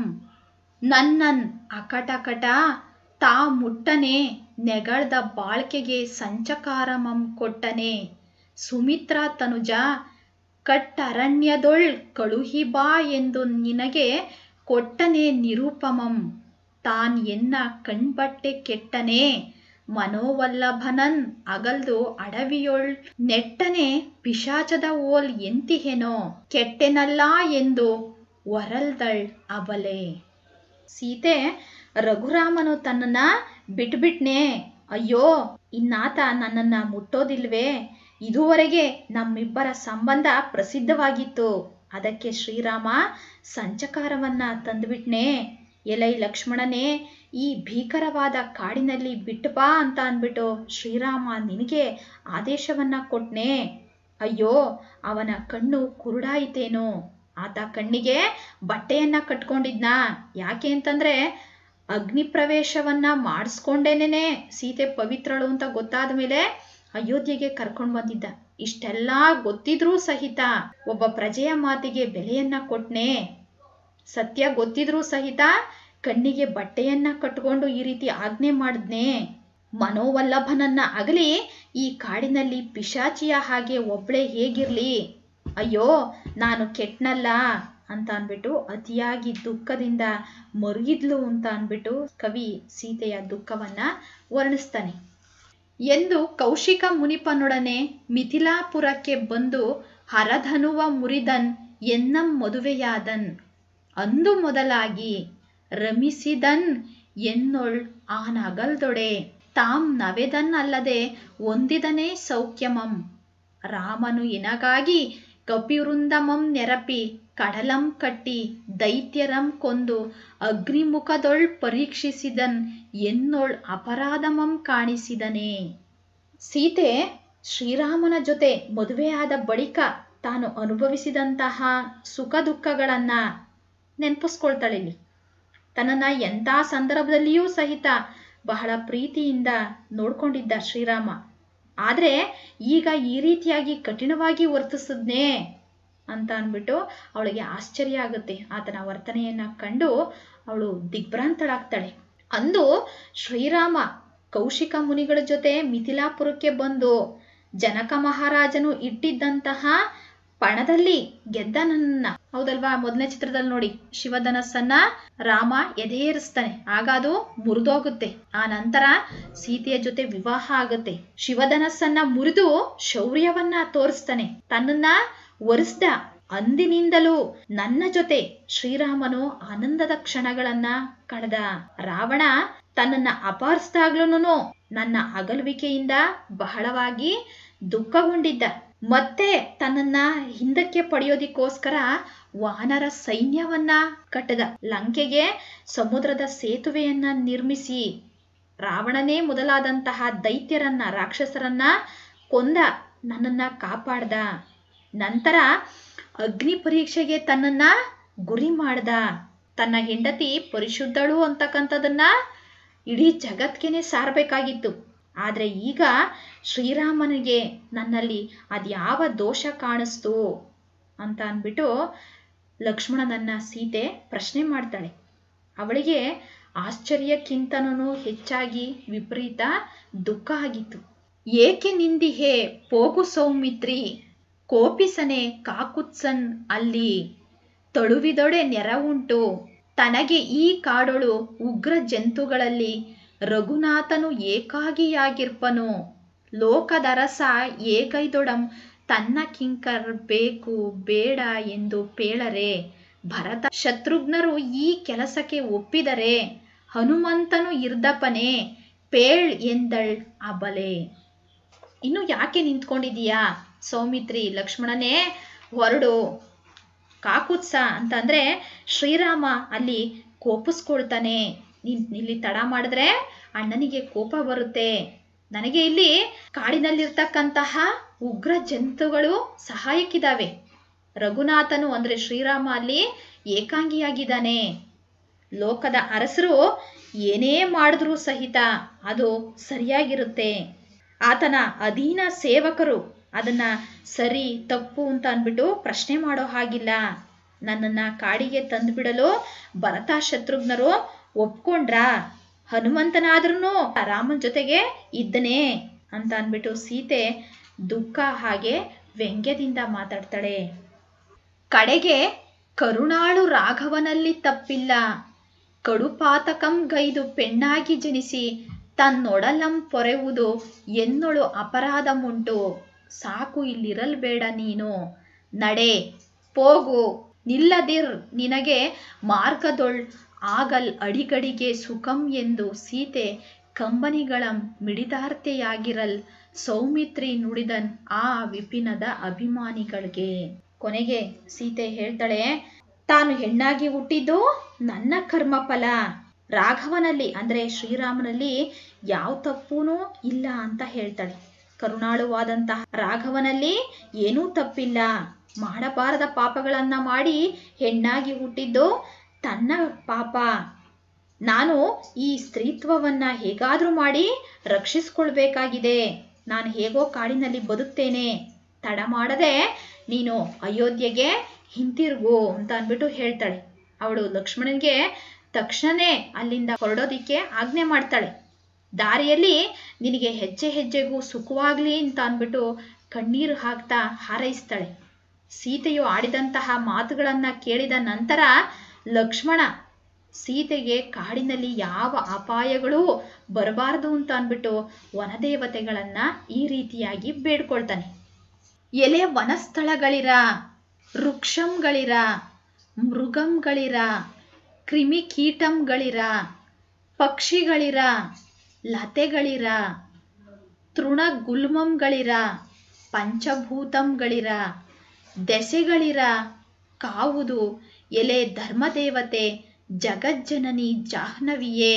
ನನ್ನನ್ ಅಕಟಕಟ ತಾ ಮುಟ್ಟನೆ ನೆಗಳ್ದ ಬಾಳ್ಕೆಗೆ ಸಂಚಕಾರಮಂ ಕೊಟ್ಟನೆ ಸುಮಿತ್ರ ತನುಜ ಕಟ್ಟರಣ್ಯದೊಳ್ ಕಳುಹಿ ಬಾ ಎಂದು ನಿನಗೆ ಕೊಟ್ಟನೆ ನಿರೂಪಮಂ ತಾನ್ ಎನ್ನ ಕಣ್ಬಟ್ಟೆ ಕೆಟ್ಟನೆ ಮನೋವಲ್ಲಭನನ್ ಅಗಲ್ದು ಅಡವಿಯೊಳ್ ನೆಟ್ಟನೆ ಪಿಶಾಚದ ಓಲ್ ಎಂತಿಹೆನೋ ಕೆಟ್ಟೆನಲ್ಲ ಎಂದು ಒರಲ್ದಳ್ ಅಬಲೆ ಸೀತೆ ರಘುರಾಮನು ತನ್ನನ್ನ ಬಿಟ್ಬಿಟ್ನೆ ಅಯ್ಯೋ ಇನ್ನಾತ ನನ್ನನ್ನ ಮುಟ್ಟೋದಿಲ್ವೇ ಇದುವರೆಗೆ ನಮ್ಮಿಬ್ಬರ ಸಂಬಂಧ ಪ್ರಸಿದ್ಧವಾಗಿತ್ತು ಅದಕ್ಕೆ ಶ್ರೀರಾಮ ಸಂಚಕಾರವನ್ನ ತಂದುಬಿಟ್ನೆ ಎಲೈ ಲಕ್ಷ್ಮಣನೇ ಈ ಭೀಕರವಾದ ಕಾಡಿನಲ್ಲಿ ಬಿಟ್ಟು ಬಾ ಅಂತ ಅಂದ್ಬಿಟ್ಟು ಶ್ರೀರಾಮ ನಿನಗೆ ಆದೇಶವನ್ನ ಕೊಟ್ನೆ ಅಯ್ಯೋ ಅವನ ಕಣ್ಣು ಕುರುಡಾಯಿತೇನೋ ಆತ ಕಣ್ಣಿಗೆ ಬಟ್ಟೆಯನ್ನ ಕಟ್ಕೊಂಡಿದ್ನಾ ಯಾಕೆ ಅಂತಂದ್ರೆ ಅಗ್ನಿ ಪ್ರವೇಶವನ್ನ ಮಾಡಿಸ್ಕೊಂಡೇನೆ ಸೀತೆ ಪವಿತ್ರಳು ಅಂತ ಗೊತ್ತಾದ ಮೇಲೆ ಅಯೋಧ್ಯೆಗೆ ಕರ್ಕೊಂಡು ಬಂದಿದ್ದ ಇಷ್ಟೆಲ್ಲ ಗೊತ್ತಿದ್ರೂ ಸಹಿತ ಒಬ್ಬ ಪ್ರಜೆಯ ಮಾತಿಗೆ ಬೆಲೆಯನ್ನ ಕೊಟ್ನೆ ಸತ್ಯ ಗೊತ್ತಿದ್ರೂ ಸಹಿತ ಕಣ್ಣಿಗೆ ಬಟ್ಟೆಯನ್ನ ಕಟ್ಕೊಂಡು ಈ ರೀತಿ ಆಜ್ಞೆ ಮಾಡಿದ್ನೆ ಮನೋವಲ್ಲಭನನ್ನ ಅಗಲಿ ಈ ಕಾಡಿನಲ್ಲಿ ಪಿಶಾಚಿಯ ಹಾಗೆ ಒಬ್ಳೆ ಹೇಗಿರ್ಲಿ ಅಯ್ಯೋ ನಾನು ಕೆಟ್ನಲ್ಲ ಅಂತ ಅಂದ್ಬಿಟ್ಟು ಅತಿಯಾಗಿ ದುಃಖದಿಂದ ಮರುಗಿದ್ಲು ಅಂತ ಅಂದ್ಬಿಟ್ಟು ಕವಿ ಸೀತೆಯ ದುಃಖವನ್ನ ವರ್ಣಿಸ್ತಾನೆ ಎಂದು ಕೌಶಿಕ ಮುನಿಪನೊಡನೆ ಮಿಥಿಲಾಪುರಕ್ಕೆ ಬಂದು ಹರಧನುವ ಮುರಿದನ್ ಎನ್ನಂ ಮದುವೆಯಾದನ್ ಅಂದು ಮೊದಲಾಗಿ ರಮಿಸಿದನ್ ಎನ್ನೊಳ್ ಆನಗಲ್ದೊಡೆ ತಾಂ ನವೆದನ್ ಅಲ್ಲದೆ ಒಂದಿದನೇ ಸೌಖ್ಯಮಂ ರಾಮನು ಎನಗಾಗಿ ಕಪಿವೃಂದಮಂ ನೆರಪಿ ಕಡಲಂ ಕಟ್ಟಿ ದೈತ್ಯರಂ ಕೊಂದು ಅಗ್ನಿಮುಖದೊಳ್ ಪರೀಕ್ಷಿಸಿದನ್ ಎನ್ನೊಳ್ ಅಪರಾಧಮಂ ಕಾಣಿಸಿದನೆ ಸೀತೆ ಶ್ರೀರಾಮನ ಜೊತೆ ಮದುವೆಯಾದ ಬಳಿಕ ತಾನು ಅನುಭವಿಸಿದಂತಹ ಸುಖ ದುಃಖಗಳನ್ನ ನೆನಪಿಸ್ಕೊಳ್ತಾಳೆ ಇಲ್ಲಿ ತನ್ನನ್ನ ಎಂಥ ಸಂದರ್ಭದಲ್ಲಿಯೂ ಸಹಿತ ಬಹಳ ಪ್ರೀತಿಯಿಂದ ನೋಡ್ಕೊಂಡಿದ್ದ ಶ್ರೀರಾಮ ಆದ್ರೆ ಈಗ ಈ ರೀತಿಯಾಗಿ ಕಠಿಣವಾಗಿ ವರ್ತಿಸಿದ್ನೇ ಅಂತ ಅಂದ್ಬಿಟ್ಟು ಅವಳಿಗೆ ಆಶ್ಚರ್ಯ ಆಗುತ್ತೆ ಆತನ ವರ್ತನೆಯನ್ನ ಕಂಡು ಅವಳು ದಿಗ್ಭ್ರಾಂತಳಾಗ್ತಾಳೆ ಅಂದು ಶ್ರೀರಾಮ ಕೌಶಿಕ ಮುನಿಗಳ ಜೊತೆ ಮಿಥಿಲಾಪುರಕ್ಕೆ ಬಂದು ಜನಕ ಮಹಾರಾಜನು ಇಟ್ಟಿದ್ದಂತಹ ಪಣದಲ್ಲಿ ಗೆದ್ದನನ್ನ ಹೌದಲ್ವಾ ಮೊದಲನೇ ಚಿತ್ರದಲ್ಲಿ ನೋಡಿ ಶಿವಧನಸ್ಸನ್ನ ರಾಮ ಎದೆಯೇರಿಸ್ತಾನೆ ಆಗ ಅದು ಮುರಿದೋಗುತ್ತೆ ಆ ನಂತರ ಸೀತೆಯ ಜೊತೆ ವಿವಾಹ ಆಗುತ್ತೆ ಶಿವಧನಸ್ಸನ್ನ ಮುರಿದು ಶೌರ್ಯವನ್ನ ತೋರಿಸ್ತಾನೆ ತನ್ನನ್ನ ಒರೆಸ್ದ ಅಂದಿನಿಂದಲೂ ನನ್ನ ಜೊತೆ ಶ್ರೀರಾಮನು ಆನಂದದ ಕ್ಷಣಗಳನ್ನ ಕಳೆದ ರಾವಣ ತನ್ನನ್ನ ಅಪಹರಿಸಿದಾಗ್ಲೂ ನನ್ನ ಅಗಲುವಿಕೆಯಿಂದ ಬಹಳವಾಗಿ ದುಃಖಗೊಂಡಿದ್ದ ಮತ್ತೆ ತನ್ನನ್ನ ಹಿಂದಕ್ಕೆ ಪಡೆಯೋದಿಕ್ಕೋಸ್ಕರ ವಾನರ ಸೈನ್ಯವನ್ನ ಕಟ್ಟದ ಲಂಕೆಗೆ ಸಮುದ್ರದ ಸೇತುವೆಯನ್ನ ನಿರ್ಮಿಸಿ ರಾವಣನೇ ಮೊದಲಾದಂತಹ ದೈತ್ಯರನ್ನ ರಾಕ್ಷಸರನ್ನ ಕೊಂದ ನನ್ನನ್ನ ಕಾಪಾಡ್ದ ನಂತರ ಅಗ್ನಿ ಪರೀಕ್ಷೆಗೆ ತನ್ನನ್ನ ಗುರಿ ಮಾಡ್ದ ತನ್ನ ಹೆಂಡತಿ ಪರಿಶುದ್ಧಳು ಅಂತಕ್ಕಂಥದನ್ನ ಇಡೀ ಜಗತ್ಗೆನೆ ಸಾರಬೇಕಾಗಿತ್ತು ಆದ್ರೆ ಈಗ ಶ್ರೀರಾಮನಿಗೆ ನನ್ನಲ್ಲಿ ಅದ್ಯಾವ ದೋಷ ಕಾಣಿಸ್ತು ಅಂತ ಅಂದ್ಬಿಟ್ಟು ಲಕ್ಷ್ಮಣನನ್ನ ಸೀತೆ ಪ್ರಶ್ನೆ ಮಾಡ್ತಾಳೆ ಅವಳಿಗೆ ಆಶ್ಚರ್ಯಕ್ಕಿಂತನೂ ಹೆಚ್ಚಾಗಿ ವಿಪರೀತ ದುಃಖ ಆಗಿತ್ತು ಏಕೆ ನಿಂದಿಹೆ ಪೋಗು ಸೌಮಿತ್ರಿ ಕೋಪಿಸನೆ ಕಾಕುತ್ಸನ್ ಅಲ್ಲಿ ತಳುವಿದೊಡೆ ನೆರವುಂಟು ತನಗೆ ಈ ಕಾಡೊಳು ಉಗ್ರ ಜಂತುಗಳಲ್ಲಿ ರಘುನಾಥನು ಏಕಾಗಿಯಾಗಿರ್ಪನು ಲೋಕದರಸ ಏಕೈದೊಡಂ ತನ್ನ ಕಿಂಕರ್ ಬೇಕು ಬೇಡ ಎಂದು ಪೇಳರೆ ಭರತ ಶತ್ರುಘ್ನರು ಈ ಕೆಲಸಕ್ಕೆ ಒಪ್ಪಿದರೆ ಹನುಮಂತನು ಇರ್ದಪನೆ ಪೇಳ್ ಎಂದಳ್ ಅಬಲೆ ಇನ್ನು ಯಾಕೆ ನಿಂತ್ಕೊಂಡಿದೀಯಾ ಸೌಮಿತ್ರಿ ಲಕ್ಷ್ಮಣನೇ ಹೊರಡು ಕಾಕುತ್ಸ ಅಂತಂದ್ರೆ ಶ್ರೀರಾಮ ಅಲ್ಲಿ ಕೋಪಿಸ್ಕೊಳ್ತಾನೆ ನೀನ್ ಇಲ್ಲಿ ತಡ ಮಾಡಿದ್ರೆ ಅಣ್ಣನಿಗೆ ಕೋಪ ಬರುತ್ತೆ ನನಗೆ ಇಲ್ಲಿ ಕಾಡಿನಲ್ಲಿರ್ತಕ್ಕಂತಹ ಉಗ್ರ ಜಂತುಗಳು ಸಹಾಯಕ್ಕಿದಾವೆ ರಘುನಾಥನು ಅಂದ್ರೆ ಶ್ರೀರಾಮ ಅಲ್ಲಿ ಏಕಾಂಗಿಯಾಗಿದ್ದಾನೆ ಲೋಕದ ಅರಸರು ಏನೇ ಮಾಡಿದ್ರೂ ಸಹಿತ ಅದು ಸರಿಯಾಗಿರುತ್ತೆ ಆತನ ಅಧೀನ ಸೇವಕರು ಅದನ್ನ ಸರಿ ತಪ್ಪು ಅಂತ ಅಂದ್ಬಿಟ್ಟು ಪ್ರಶ್ನೆ ಮಾಡೋ ಹಾಗಿಲ್ಲ ನನ್ನನ್ನ ಕಾಡಿಗೆ ತಂದುಬಿಡಲು ಭರತ ಶತ್ರುಘ್ನರು ಒಪ್ಕೊಂಡ್ರ ಹನುಮಂತನಾದ್ರೂ ರಾಮನ ಜೊತೆಗೆ ಇದ್ದನೇ ಅಂತ ಅಂದ್ಬಿಟ್ಟು ಸೀತೆ ದುಃಖ ಹಾಗೆ ವ್ಯಂಗ್ಯದಿಂದ ಮಾತಾಡ್ತಾಳೆ ಕಡೆಗೆ ಕರುಣಾಳು ರಾಘವನಲ್ಲಿ ತಪ್ಪಿಲ್ಲ ಕಡುಪಾತಕಂ ಗೈದು ಪೆಣ್ಣಾಗಿ ಜನಿಸಿ ತನ್ನೊಡಲಂ ಪೊರೆವುದು ಎನ್ನೊಳು ಅಪರಾಧಮುಂಟು ಸಾಕು ಇಲ್ಲಿರಲ್ಬೇಡ ನೀನು ನಡೆ ಹೋಗು ನಿಲ್ಲದಿರ್ ನಿನಗೆ ಮಾರ್ಗದೊಳ್ ಆಗಲ್ ಅಡಿಗಡಿಗೆ ಸುಖಂ ಎಂದು ಸೀತೆ ಕಂಬನಿಗಳಂ ಮಿಡಿದಾರ್ತೆಯಾಗಿರಲ್ ಸೌಮಿತ್ರಿ ನುಡಿದನ್ ಆ ವಿಪಿನದ ಅಭಿಮಾನಿಗಳಿಗೆ ಕೊನೆಗೆ ಸೀತೆ ಹೇಳ್ತಾಳೆ ತಾನು ಹೆಣ್ಣಾಗಿ ಹುಟ್ಟಿದ್ದು ನನ್ನ ಕರ್ಮಫಲ ರಾಘವನಲ್ಲಿ ಅಂದ್ರೆ ಶ್ರೀರಾಮನಲ್ಲಿ ಯಾವ ತಪ್ಪೂನೂ ಇಲ್ಲ ಅಂತ ಹೇಳ್ತಾಳೆ ಕರುಣಾಳುವಾದಂತಹ ರಾಘವನಲ್ಲಿ ಏನೂ ತಪ್ಪಿಲ್ಲ ಮಾಡಬಾರದ ಪಾಪಗಳನ್ನ ಮಾಡಿ ಹೆಣ್ಣಾಗಿ ಹುಟ್ಟಿದ್ದು ತನ್ನ ಪಾಪ ನಾನು ಈ ಸ್ತ್ರೀತ್ವವನ್ನ ಹೇಗಾದ್ರೂ ಮಾಡಿ ರಕ್ಷಿಸ್ಕೊಳ್ಬೇಕಾಗಿದೆ ನಾನು ಹೇಗೋ ಕಾಡಿನಲ್ಲಿ ಬದುಕ್ತೇನೆ ತಡ ಮಾಡದೆ ನೀನು ಅಯೋಧ್ಯೆಗೆ ಹಿಂತಿರುಗು ಅಂತ ಅಂದ್ಬಿಟ್ಟು ಹೇಳ್ತಾಳೆ ಅವಳು ಲಕ್ಷ್ಮಣನಿಗೆ ತಕ್ಷಣನೇ ಅಲ್ಲಿಂದ ಹೊರಡೋದಿಕ್ಕೆ ಆಜ್ಞೆ ಮಾಡ್ತಾಳೆ ದಾರಿಯಲ್ಲಿ ನಿನಗೆ ಹೆಜ್ಜೆ ಹೆಜ್ಜೆಗೂ ಸುಖವಾಗ್ಲಿ ಅಂತ ಅಂದ್ಬಿಟ್ಟು ಕಣ್ಣೀರು ಹಾಕ್ತಾ ಹಾರೈಸ್ತಾಳೆ ಸೀತೆಯು ಆಡಿದಂತಹ ಮಾತುಗಳನ್ನ ಕೇಳಿದ ನಂತರ ಲಕ್ಷ್ಮಣ ಸೀತೆಗೆ ಕಾಡಿನಲ್ಲಿ ಯಾವ ಅಪಾಯಗಳೂ ಬರಬಾರದು ಅಂತ ಅಂದ್ಬಿಟ್ಟು ವನದೇವತೆಗಳನ್ನ ಈ ರೀತಿಯಾಗಿ ಬೇಡ್ಕೊಳ್ತಾನೆ ಎಲೆ ವನಸ್ಥಳಗಳಿರ ವೃಕ್ಷಂಗಳಿರ ಮೃಗಂಗಳಿರ ಕ್ರಿಮಿಕೀಟಂಗಳಿರ ಪಕ್ಷಿಗಳಿರ ಲತೆಗಳಿರ ತೃಣಗುಲ್ಮಂಗಳಿರ ಪಂಚಭೂತಂಗಳಿರ ದೆಸೆಗಳಿರ ಕಾವುದು ಎಲೆ ಧರ್ಮದೇವತೆ ಜಗಜ್ಜನನಿ ಜಾಹ್ನವಿಯೇ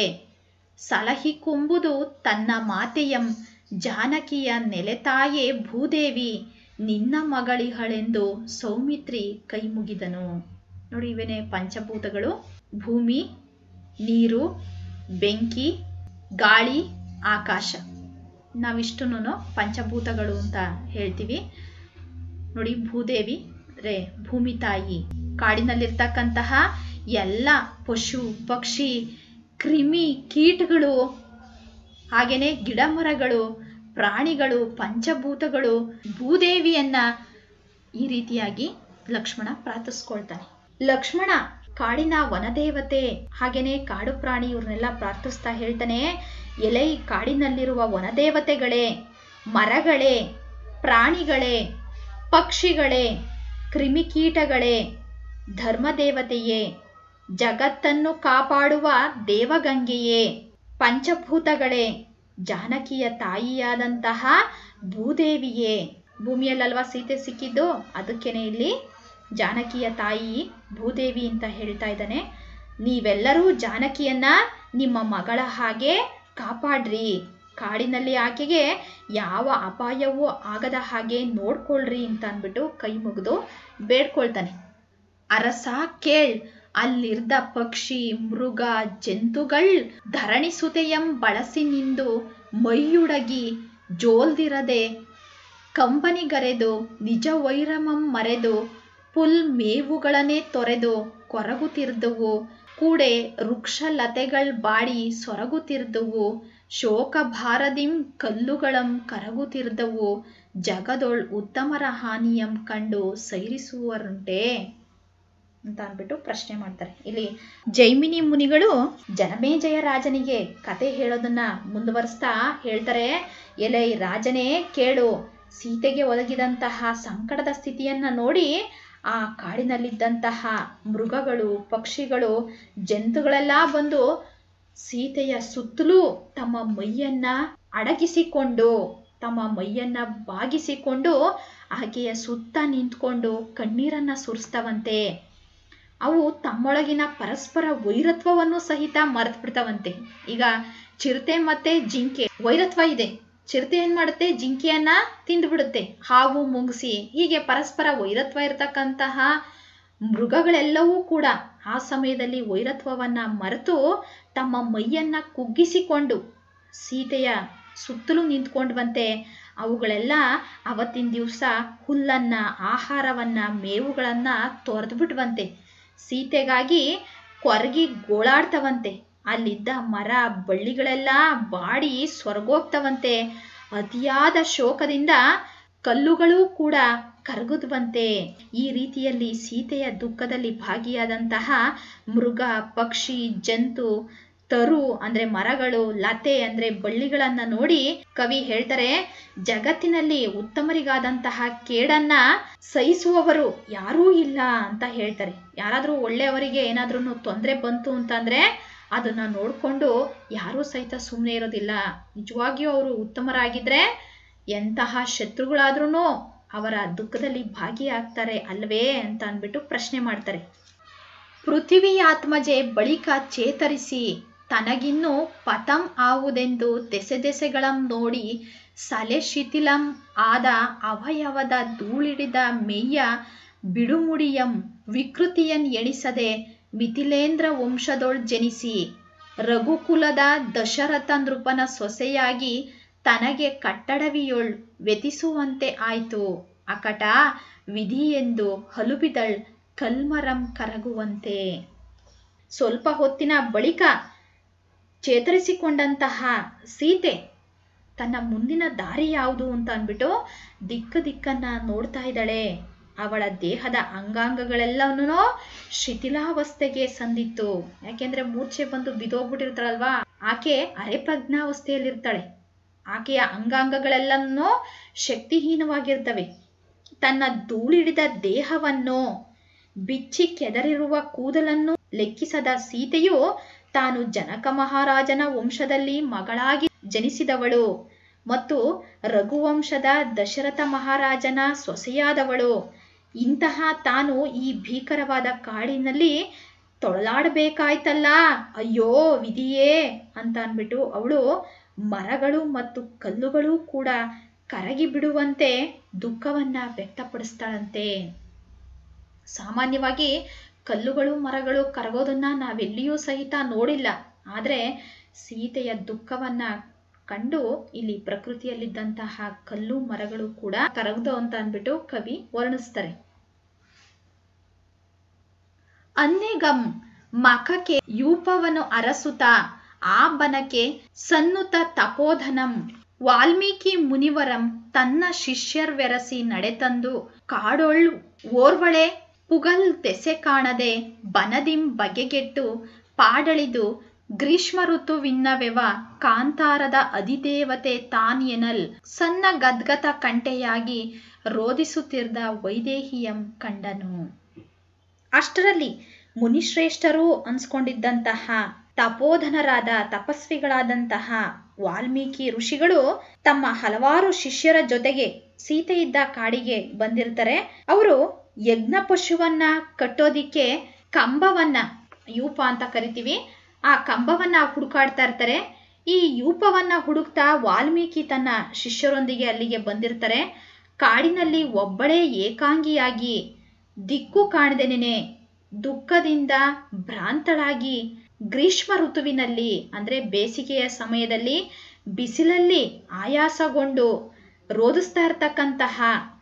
ಸಲಹಿಕೊಂಬುದು ತನ್ನ ಮಾತೆಯಂ ಜಾನಕಿಯ ನೆಲೆತಾಯೇ ಭೂದೇವಿ ನಿನ್ನ ಮಗಳಿಹಳೆಂದು ಸೌಮಿತ್ರಿ ಕೈ ಮುಗಿದನು ನೋಡಿ ಇವೇನೆ ಪಂಚಭೂತಗಳು ಭೂಮಿ ನೀರು ಬೆಂಕಿ ಗಾಳಿ ಆಕಾಶ ನಾವಿಷ್ಟುನು ಪಂಚಭೂತಗಳು ಅಂತ ಹೇಳ್ತೀವಿ ನೋಡಿ ಭೂದೇವಿ ರೇ ಭೂಮಿ ತಾಯಿ ಕಾಡಿನಲ್ಲಿರ್ತಕ್ಕಂತಹ ಎಲ್ಲ ಪಶು ಪಕ್ಷಿ ಕ್ರಿಮಿ ಕೀಟಗಳು ಹಾಗೇನೆ ಗಿಡ ಮರಗಳು ಪ್ರಾಣಿಗಳು ಪಂಚಭೂತಗಳು ಭೂದೇವಿಯನ್ನ ಈ ರೀತಿಯಾಗಿ ಲಕ್ಷ್ಮಣ ಪ್ರಾರ್ಥಿಸ್ಕೊಳ್ತಾನೆ ಲಕ್ಷ್ಮಣ ಕಾಡಿನ ವನದೇವತೆ ಹಾಗೇನೆ ಕಾಡು ಪ್ರಾಣಿ ಇವ್ರನ್ನೆಲ್ಲ ಪ್ರಾರ್ಥಿಸ್ತಾ ಹೇಳ್ತಾನೆ ಎಲೆ ಈ ಕಾಡಿನಲ್ಲಿರುವ ವನದೇವತೆಗಳೇ ಮರಗಳೇ ಪ್ರಾಣಿಗಳೇ ಪಕ್ಷಿಗಳೇ ಕ್ರಿಮಿಕೀಟಗಳೇ ಧರ್ಮದೇವತೆಯೇ ಜಗತ್ತನ್ನು ಕಾಪಾಡುವ ದೇವಗಂಗೆಯೇ ಪಂಚಭೂತಗಳೇ ಜಾನಕಿಯ ತಾಯಿಯಾದಂತಹ ಭೂದೇವಿಯೇ ಭೂಮಿಯಲ್ಲಲ್ವಾ ಸೀತೆ ಸಿಕ್ಕಿದ್ದು ಅದಕ್ಕೇನೆ ಇಲ್ಲಿ ಜಾನಕಿಯ ತಾಯಿ ಭೂದೇವಿ ಅಂತ ಹೇಳ್ತಾ ಇದ್ದಾನೆ ನೀವೆಲ್ಲರೂ ಜಾನಕಿಯನ್ನ ನಿಮ್ಮ ಮಗಳ ಹಾಗೆ ಕಾಪಾಡ್ರಿ ಕಾಡಿನಲ್ಲಿ ಆಕೆಗೆ ಯಾವ ಅಪಾಯವೂ ಆಗದ ಹಾಗೆ ನೋಡ್ಕೊಳ್ರಿ ಅಂತ ಅಂದ್ಬಿಟ್ಟು ಕೈ ಮುಗಿದು ಬೇಡ್ಕೊಳ್ತಾನೆ ಅರಸ ಕೇಳ್ ಅಲ್ಲಿರ್ದ ಪಕ್ಷಿ ಮೃಗ ಜಂತುಗಳ್ ಧರಣಿಸುತೆಯಂ ಬಳಸಿ ನಿಂದು ಮೈಯುಡಗಿ ಜೋಲ್ದಿರದೆ ಕಂಬನಿಗರೆದು ನಿಜ ವೈರಮಂ ಮರೆದು ಪುಲ್ ಮೇವುಗಳನ್ನೇ ತೊರೆದು ಕೊರಗುತ್ತಿರ್ದುವು ಕೂಡೆ ವೃಕ್ಷ ಲತೆಗಳ್ ಬಾಡಿ ಸೊರಗುತ್ತಿರ್ದುವು ಶೋಕ ಭಾರದಿಂ ಕಲ್ಲುಗಳಂ ಕರಗುತ್ತಿರ್ದವು ಜಗದೊಳ್ ಉತ್ತಮರ ಹಾನಿಯಂ ಕಂಡು ಸೈರಿಸುವರುಂಟೆ ಅಂತ ಅಂದ್ಬಿಟ್ಟು ಪ್ರಶ್ನೆ ಮಾಡ್ತಾರೆ ಇಲ್ಲಿ ಜೈಮಿನಿ ಮುನಿಗಳು ಜನಮೇಜಯ ರಾಜನಿಗೆ ಕತೆ ಹೇಳೋದನ್ನ ಮುಂದುವರಿಸ್ತಾ ಹೇಳ್ತಾರೆ ಎಲೆ ರಾಜನೇ ಕೇಳು ಸೀತೆಗೆ ಒದಗಿದಂತಹ ಸಂಕಟದ ಸ್ಥಿತಿಯನ್ನ ನೋಡಿ ಆ ಕಾಡಿನಲ್ಲಿದ್ದಂತಹ ಮೃಗಗಳು ಪಕ್ಷಿಗಳು ಜಂತುಗಳೆಲ್ಲ ಬಂದು ಸೀತೆಯ ಸುತ್ತಲೂ ತಮ್ಮ ಮೈಯನ್ನ ಅಡಗಿಸಿಕೊಂಡು ತಮ್ಮ ಮೈಯನ್ನ ಬಾಗಿಸಿಕೊಂಡು ಆಕೆಯ ಸುತ್ತ ನಿಂತ್ಕೊಂಡು ಕಣ್ಣೀರನ್ನ ಸುರಿಸ್ತವಂತೆ ಅವು ತಮ್ಮೊಳಗಿನ ಪರಸ್ಪರ ವೈರತ್ವವನ್ನು ಸಹಿತ ಮರೆತು ಬಿಡ್ತಾವಂತೆ ಈಗ ಚಿರತೆ ಮತ್ತೆ ಜಿಂಕೆ ವೈರತ್ವ ಇದೆ ಚಿರತೆ ಏನ್ ಮಾಡುತ್ತೆ ಜಿಂಕೆಯನ್ನ ತಿಂದ್ಬಿಡುತ್ತೆ ಹಾವು ಮುಂಗಿಸಿ ಹೀಗೆ ಪರಸ್ಪರ ವೈರತ್ವ ಇರತಕ್ಕಂತಹ ಮೃಗಗಳೆಲ್ಲವೂ ಕೂಡ ಆ ಸಮಯದಲ್ಲಿ ವೈರತ್ವವನ್ನ ಮರೆತು ತಮ್ಮ ಮೈಯನ್ನ ಕುಗ್ಗಿಸಿಕೊಂಡು ಸೀತೆಯ ಸುತ್ತಲೂ ನಿಂತ್ಕೊಂಡ್ವಂತೆ ಅವುಗಳೆಲ್ಲ ಅವತ್ತಿನ ದಿವಸ ಹುಲ್ಲನ್ನ ಆಹಾರವನ್ನ ಮೇವುಗಳನ್ನ ತೊರೆದ್ಬಿಟ್ವಂತೆ ಸೀತೆಗಾಗಿ ಕೊರಗಿ ಗೋಳಾಡ್ತವಂತೆ ಅಲ್ಲಿದ್ದ ಮರ ಬಳ್ಳಿಗಳೆಲ್ಲ ಬಾಡಿ ಸ್ವರ್ಗೋಗ್ತವಂತೆ ಅತಿಯಾದ ಶೋಕದಿಂದ ಕಲ್ಲುಗಳೂ ಕೂಡ ಕರಗುದ್ವಂತೆ ಈ ರೀತಿಯಲ್ಲಿ ಸೀತೆಯ ದುಃಖದಲ್ಲಿ ಭಾಗಿಯಾದಂತಹ ಮೃಗ ಪಕ್ಷಿ ಜಂತು ತರು ಅಂದ್ರೆ ಮರಗಳು ಲತೆ ಅಂದ್ರೆ ಬಳ್ಳಿಗಳನ್ನ ನೋಡಿ ಕವಿ ಹೇಳ್ತಾರೆ ಜಗತ್ತಿನಲ್ಲಿ ಉತ್ತಮರಿಗಾದಂತಹ ಕೇಡನ್ನ ಸಹಿಸುವವರು ಯಾರೂ ಇಲ್ಲ ಅಂತ ಹೇಳ್ತಾರೆ ಯಾರಾದ್ರೂ ಒಳ್ಳೆಯವರಿಗೆ ಏನಾದ್ರೂ ತೊಂದರೆ ಬಂತು ಅಂತಂದ್ರೆ ಅದನ್ನ ನೋಡ್ಕೊಂಡು ಯಾರೂ ಸಹಿತ ಸುಮ್ಮನೆ ಇರೋದಿಲ್ಲ ನಿಜವಾಗಿಯೂ ಅವರು ಉತ್ತಮರಾಗಿದ್ರೆ ಎಂತಹ ಶತ್ರುಗಳಾದ್ರೂ ಅವರ ದುಃಖದಲ್ಲಿ ಭಾಗಿಯಾಗ್ತಾರೆ ಅಲ್ವೇ ಅಂತ ಅಂದ್ಬಿಟ್ಟು ಪ್ರಶ್ನೆ ಮಾಡ್ತಾರೆ ಪೃಥಿವಿಯಾತ್ಮಜೆ ಬಳಿಕ ಚೇತರಿಸಿ ತನಗಿನ್ನು ಪತಂ ಆವುದೆಂದು ದೆಸೆ ದೆಸೆಗಳಂ ನೋಡಿ ಸಲೆ ಶಿಥಿಲಂ ಆದ ಅವಯವದ ಧೂಳಿಡಿದ ಮೆಯ್ಯ ಬಿಡುಮುಡಿಯಂ ವಿಕೃತಿಯನ್ ಎಣಿಸದೆ ಮಿಥಿಲೇಂದ್ರ ವಂಶದೊಳ್ ಜನಿಸಿ ರಘುಕುಲದ ದಶರಥ ನೃಪನ ಸೊಸೆಯಾಗಿ ತನಗೆ ಕಟ್ಟಡವಿಯೊಳ್ ವ್ಯತಿಸುವಂತೆ ಆಯ್ತು ಅಕಟ ವಿಧಿ ಎಂದು ಹಲುಬಿದಳ್ ಕಲ್ಮರಂ ಕರಗುವಂತೆ ಸ್ವಲ್ಪ ಹೊತ್ತಿನ ಬಳಿಕ ಚೇತರಿಸಿಕೊಂಡಂತಹ ಸೀತೆ ತನ್ನ ಮುಂದಿನ ದಾರಿ ಯಾವುದು ಅಂತ ಅಂದ್ಬಿಟ್ಟು ದಿಕ್ಕ ದಿಕ್ಕನ್ನ ನೋಡ್ತಾ ಇದ್ದಾಳೆ ಅವಳ ದೇಹದ ಅಂಗಾಂಗಗಳೆಲ್ಲವನ್ನೂ ಶಿಥಿಲಾವಸ್ಥೆಗೆ ಸಂದಿತ್ತು ಯಾಕೆಂದ್ರೆ ಮೂರ್ಛೆ ಬಂದು ಬಿದೋಗ್ಬಿಟ್ಟಿರ್ತಾಳಲ್ವಾ ಆಕೆ ಅರೆ ಪ್ರಜ್ಞಾವಸ್ಥೆಯಲ್ಲಿರ್ತಾಳೆ ಆಕೆಯ ಅಂಗಾಂಗಗಳೆಲ್ಲನೂ ಶಕ್ತಿಹೀನವಾಗಿರ್ತವೆ ತನ್ನ ಧೂಳಿಡಿದ ದೇಹವನ್ನು ಬಿಚ್ಚಿ ಕೆದರಿರುವ ಕೂದಲನ್ನು ಲೆಕ್ಕಿಸದ ಸೀತೆಯು ತಾನು ಜನಕ ಮಹಾರಾಜನ ವಂಶದಲ್ಲಿ ಮಗಳಾಗಿ ಜನಿಸಿದವಳು ಮತ್ತು ರಘುವಂಶದ ದಶರಥ ಮಹಾರಾಜನ ಸೊಸೆಯಾದವಳು ಇಂತಹ ತಾನು ಈ ಭೀಕರವಾದ ಕಾಡಿನಲ್ಲಿ ತೊಳಲಾಡಬೇಕಾಯ್ತಲ್ಲ ಅಯ್ಯೋ ವಿಧಿಯೇ ಅಂತ ಅಂದ್ಬಿಟ್ಟು ಅವಳು ಮರಗಳು ಮತ್ತು ಕಲ್ಲುಗಳು ಕೂಡ ಕರಗಿ ಬಿಡುವಂತೆ ದುಃಖವನ್ನ ವ್ಯಕ್ತಪಡಿಸ್ತಾಳಂತೆ ಸಾಮಾನ್ಯವಾಗಿ ಕಲ್ಲುಗಳು ಮರಗಳು ಕರಗೋದನ್ನ ನಾವೆಲ್ಲಿಯೂ ಸಹಿತ ನೋಡಿಲ್ಲ ಆದರೆ ಸೀತೆಯ ದುಃಖವನ್ನ ಕಂಡು ಇಲ್ಲಿ ಪ್ರಕೃತಿಯಲ್ಲಿದ್ದಂತಹ ಕಲ್ಲು ಮರಗಳು ಕೂಡ ಕರಗದು ಅಂತ ಅಂದ್ಬಿಟ್ಟು ಕವಿ ವರ್ಣಿಸ್ತಾರೆ ಅನ್ನೆಗಂ ಮಖಕ್ಕೆ ಯೂಪವನ್ನು ಅರಸುತ ಆ ಬನಕ್ಕೆ ಸನ್ನುತ ತಪೋಧನಂ ವಾಲ್ಮೀಕಿ ಮುನಿವರಂ ತನ್ನ ಶಿಷ್ಯರ್ವೆರಸಿ ನಡೆತಂದು ಕಾಡೊಳ್ ಓರ್ವಳೆ ಪುಗಲ್ ತೆಸೆ ಕಾಣದೆ ಬನದಿಂ ಬಗೆಗೆಟ್ಟು ಪಾಡಳಿದು ಗ್ರೀಷ್ಮ ಋತುವಿನ್ನವೆವ ಕಾಂತಾರದ ಅಧಿದೇವತೆ ತಾನ್ ಎನಲ್ ಸಣ್ಣ ಗದ್ಗತ ಕಂಟೆಯಾಗಿ ರೋಧಿಸುತ್ತಿರ್ದ ವೈದೇಹಿಯಂ ಕಂಡನು ಅಷ್ಟರಲ್ಲಿ ಮುನಿಶ್ರೇಷ್ಠರು ಅನ್ಸ್ಕೊಂಡಿದ್ದಂತಹ ತಪೋಧನರಾದ ತಪಸ್ವಿಗಳಾದಂತಹ ವಾಲ್ಮೀಕಿ ಋಷಿಗಳು ತಮ್ಮ ಹಲವಾರು ಶಿಷ್ಯರ ಜೊತೆಗೆ ಸೀತೆ ಇದ್ದ ಕಾಡಿಗೆ ಬಂದಿರ್ತಾರೆ ಅವರು ಯಜ್ಞ ಪಶುವನ್ನ ಕಟ್ಟೋದಿಕ್ಕೆ ಕಂಬವನ್ನ ಯೂಪ ಅಂತ ಕರಿತೀವಿ ಆ ಕಂಬವನ್ನ ಹುಡುಕಾಡ್ತಾ ಇರ್ತಾರೆ ಈ ಯೂಪವನ್ನ ಹುಡುಕ್ತಾ ವಾಲ್ಮೀಕಿ ತನ್ನ ಶಿಷ್ಯರೊಂದಿಗೆ ಅಲ್ಲಿಗೆ ಬಂದಿರ್ತಾರೆ ಕಾಡಿನಲ್ಲಿ ಒಬ್ಬಳೇ ಏಕಾಂಗಿಯಾಗಿ ದಿಕ್ಕು ಕಾಣದೆನೆ ದುಃಖದಿಂದ ಭ್ರಾಂತಳಾಗಿ ಗ್ರೀಷ್ಮ ಋತುವಿನಲ್ಲಿ ಅಂದ್ರೆ ಬೇಸಿಗೆಯ ಸಮಯದಲ್ಲಿ ಬಿಸಿಲಲ್ಲಿ ಆಯಾಸಗೊಂಡು ರೋಧಿಸ್ತಾ ಇರ್ತಕ್ಕಂತಹ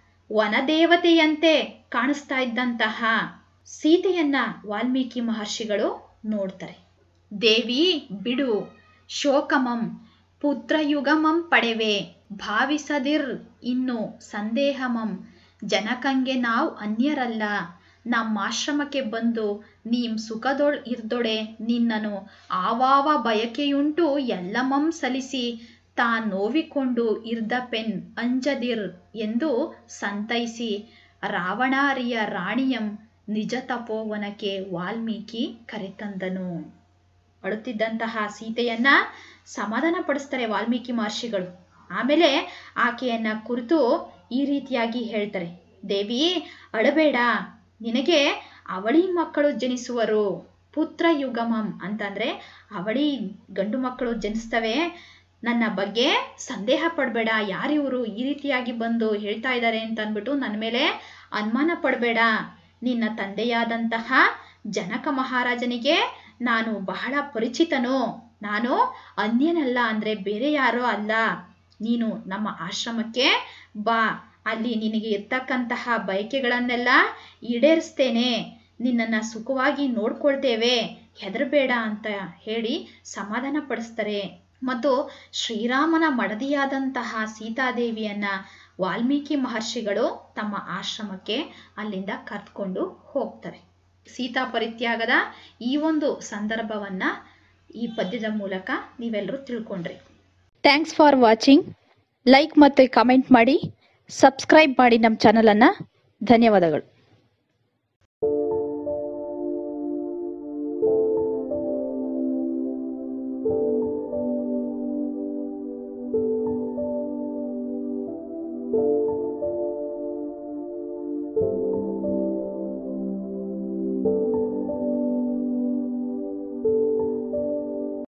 ವನದೇವತೆಯಂತೆ ಕಾಣಿಸ್ತಾ ಇದ್ದಂತಹ ಸೀತೆಯನ್ನ ವಾಲ್ಮೀಕಿ ಮಹರ್ಷಿಗಳು ನೋಡ್ತಾರೆ ದೇವಿ ಬಿಡು ಶೋಕಮಂ ಪುತ್ರಯುಗಮಂ ಪಡೆವೆ ಭಾವಿಸದಿರ್ ಇನ್ನು ಸಂದೇಹಮಂ ಜನಕಂಗೆ ನಾವು ಅನ್ಯರಲ್ಲ ನಮ್ಮಾಶ್ರಮಕ್ಕೆ ಬಂದು ನೀಂ ಸುಖದೊಳ್ ಇರ್ದೊಡೆ ನಿನ್ನನು ಆವಾವ ಬಯಕೆಯುಂಟು ಎಲ್ಲಮಂ ಸಲಿಸಿ ತಾ ನೋವಿಕೊಂಡು ಇರ್ದ ಪೆನ್ ಅಂಜದಿರ್ ಎಂದು ಸಂತೈಸಿ ರಾವಣಾರಿಯ ರಾಣಿಯಂ ನಿಜ ತಪೋವನಕ್ಕೆ ವಾಲ್ಮೀಕಿ ಕರೆತಂದನು ಅಳುತ್ತಿದ್ದಂತಹ ಸೀತೆಯನ್ನ ಸಮಾಧಾನ ಪಡಿಸ್ತಾರೆ ವಾಲ್ಮೀಕಿ ಮಹರ್ಷಿಗಳು ಆಮೇಲೆ ಆಕೆಯನ್ನ ಕುರಿತು ಈ ರೀತಿಯಾಗಿ ಹೇಳ್ತಾರೆ ದೇವಿ ಅಳಬೇಡ ನಿನಗೆ ಅವಳಿ ಮಕ್ಕಳು ಜನಿಸುವರು ಪುತ್ರ ಯುಗಮಂ ಅಂತಂದ್ರೆ ಅವಳಿ ಗಂಡು ಮಕ್ಕಳು ಜನಿಸ್ತವೆ ನನ್ನ ಬಗ್ಗೆ ಸಂದೇಹ ಪಡಬೇಡ ಯಾರಿವರು ಈ ರೀತಿಯಾಗಿ ಬಂದು ಹೇಳ್ತಾ ಇದ್ದಾರೆ ಅಂತ ಅಂದ್ಬಿಟ್ಟು ನನ್ನ ಮೇಲೆ ಅನುಮಾನ ಪಡಬೇಡ ನಿನ್ನ ತಂದೆಯಾದಂತಹ ಜನಕ ಮಹಾರಾಜನಿಗೆ ನಾನು ಬಹಳ ಪರಿಚಿತನು ನಾನು ಅನ್ಯನಲ್ಲ ಅಂದ್ರೆ ಬೇರೆ ಯಾರೋ ಅಲ್ಲ ನೀನು ನಮ್ಮ ಆಶ್ರಮಕ್ಕೆ ಬಾ ಅಲ್ಲಿ ನಿನಗೆ ಇರ್ತಕ್ಕಂತಹ ಬಯಕೆಗಳನ್ನೆಲ್ಲ ಈಡೇರಿಸ್ತೇನೆ ನಿನ್ನನ್ನು ಸುಖವಾಗಿ ನೋಡ್ಕೊಳ್ತೇವೆ ಹೆದರಬೇಡ ಅಂತ ಹೇಳಿ ಸಮಾಧಾನ ಪಡಿಸ್ತಾರೆ ಮತ್ತು ಶ್ರೀರಾಮನ ಮಡದಿಯಾದಂತಹ ಸೀತಾದೇವಿಯನ್ನ ವಾಲ್ಮೀಕಿ ಮಹರ್ಷಿಗಳು ತಮ್ಮ ಆಶ್ರಮಕ್ಕೆ ಅಲ್ಲಿಂದ ಕರ್ಕೊಂಡು ಹೋಗ್ತಾರೆ ಸೀತಾ ಪರಿತ್ಯಾಗದ ಈ ಒಂದು ಸಂದರ್ಭವನ್ನ ಈ ಪದ್ಯದ ಮೂಲಕ ನೀವೆಲ್ಲರೂ ತಿಳ್ಕೊಂಡ್ರಿ ಥ್ಯಾಂಕ್ಸ್ ಫಾರ್ ವಾಚಿಂಗ್ ಲೈಕ್ ಮತ್ತು ಕಮೆಂಟ್ ಮಾಡಿ ಸಬ್ಸ್ಕ್ರೈಬ್ ಮಾಡಿ ನಮ್ಮ ಚಾನಲನ್ನು ಧನ್ಯವಾದಗಳು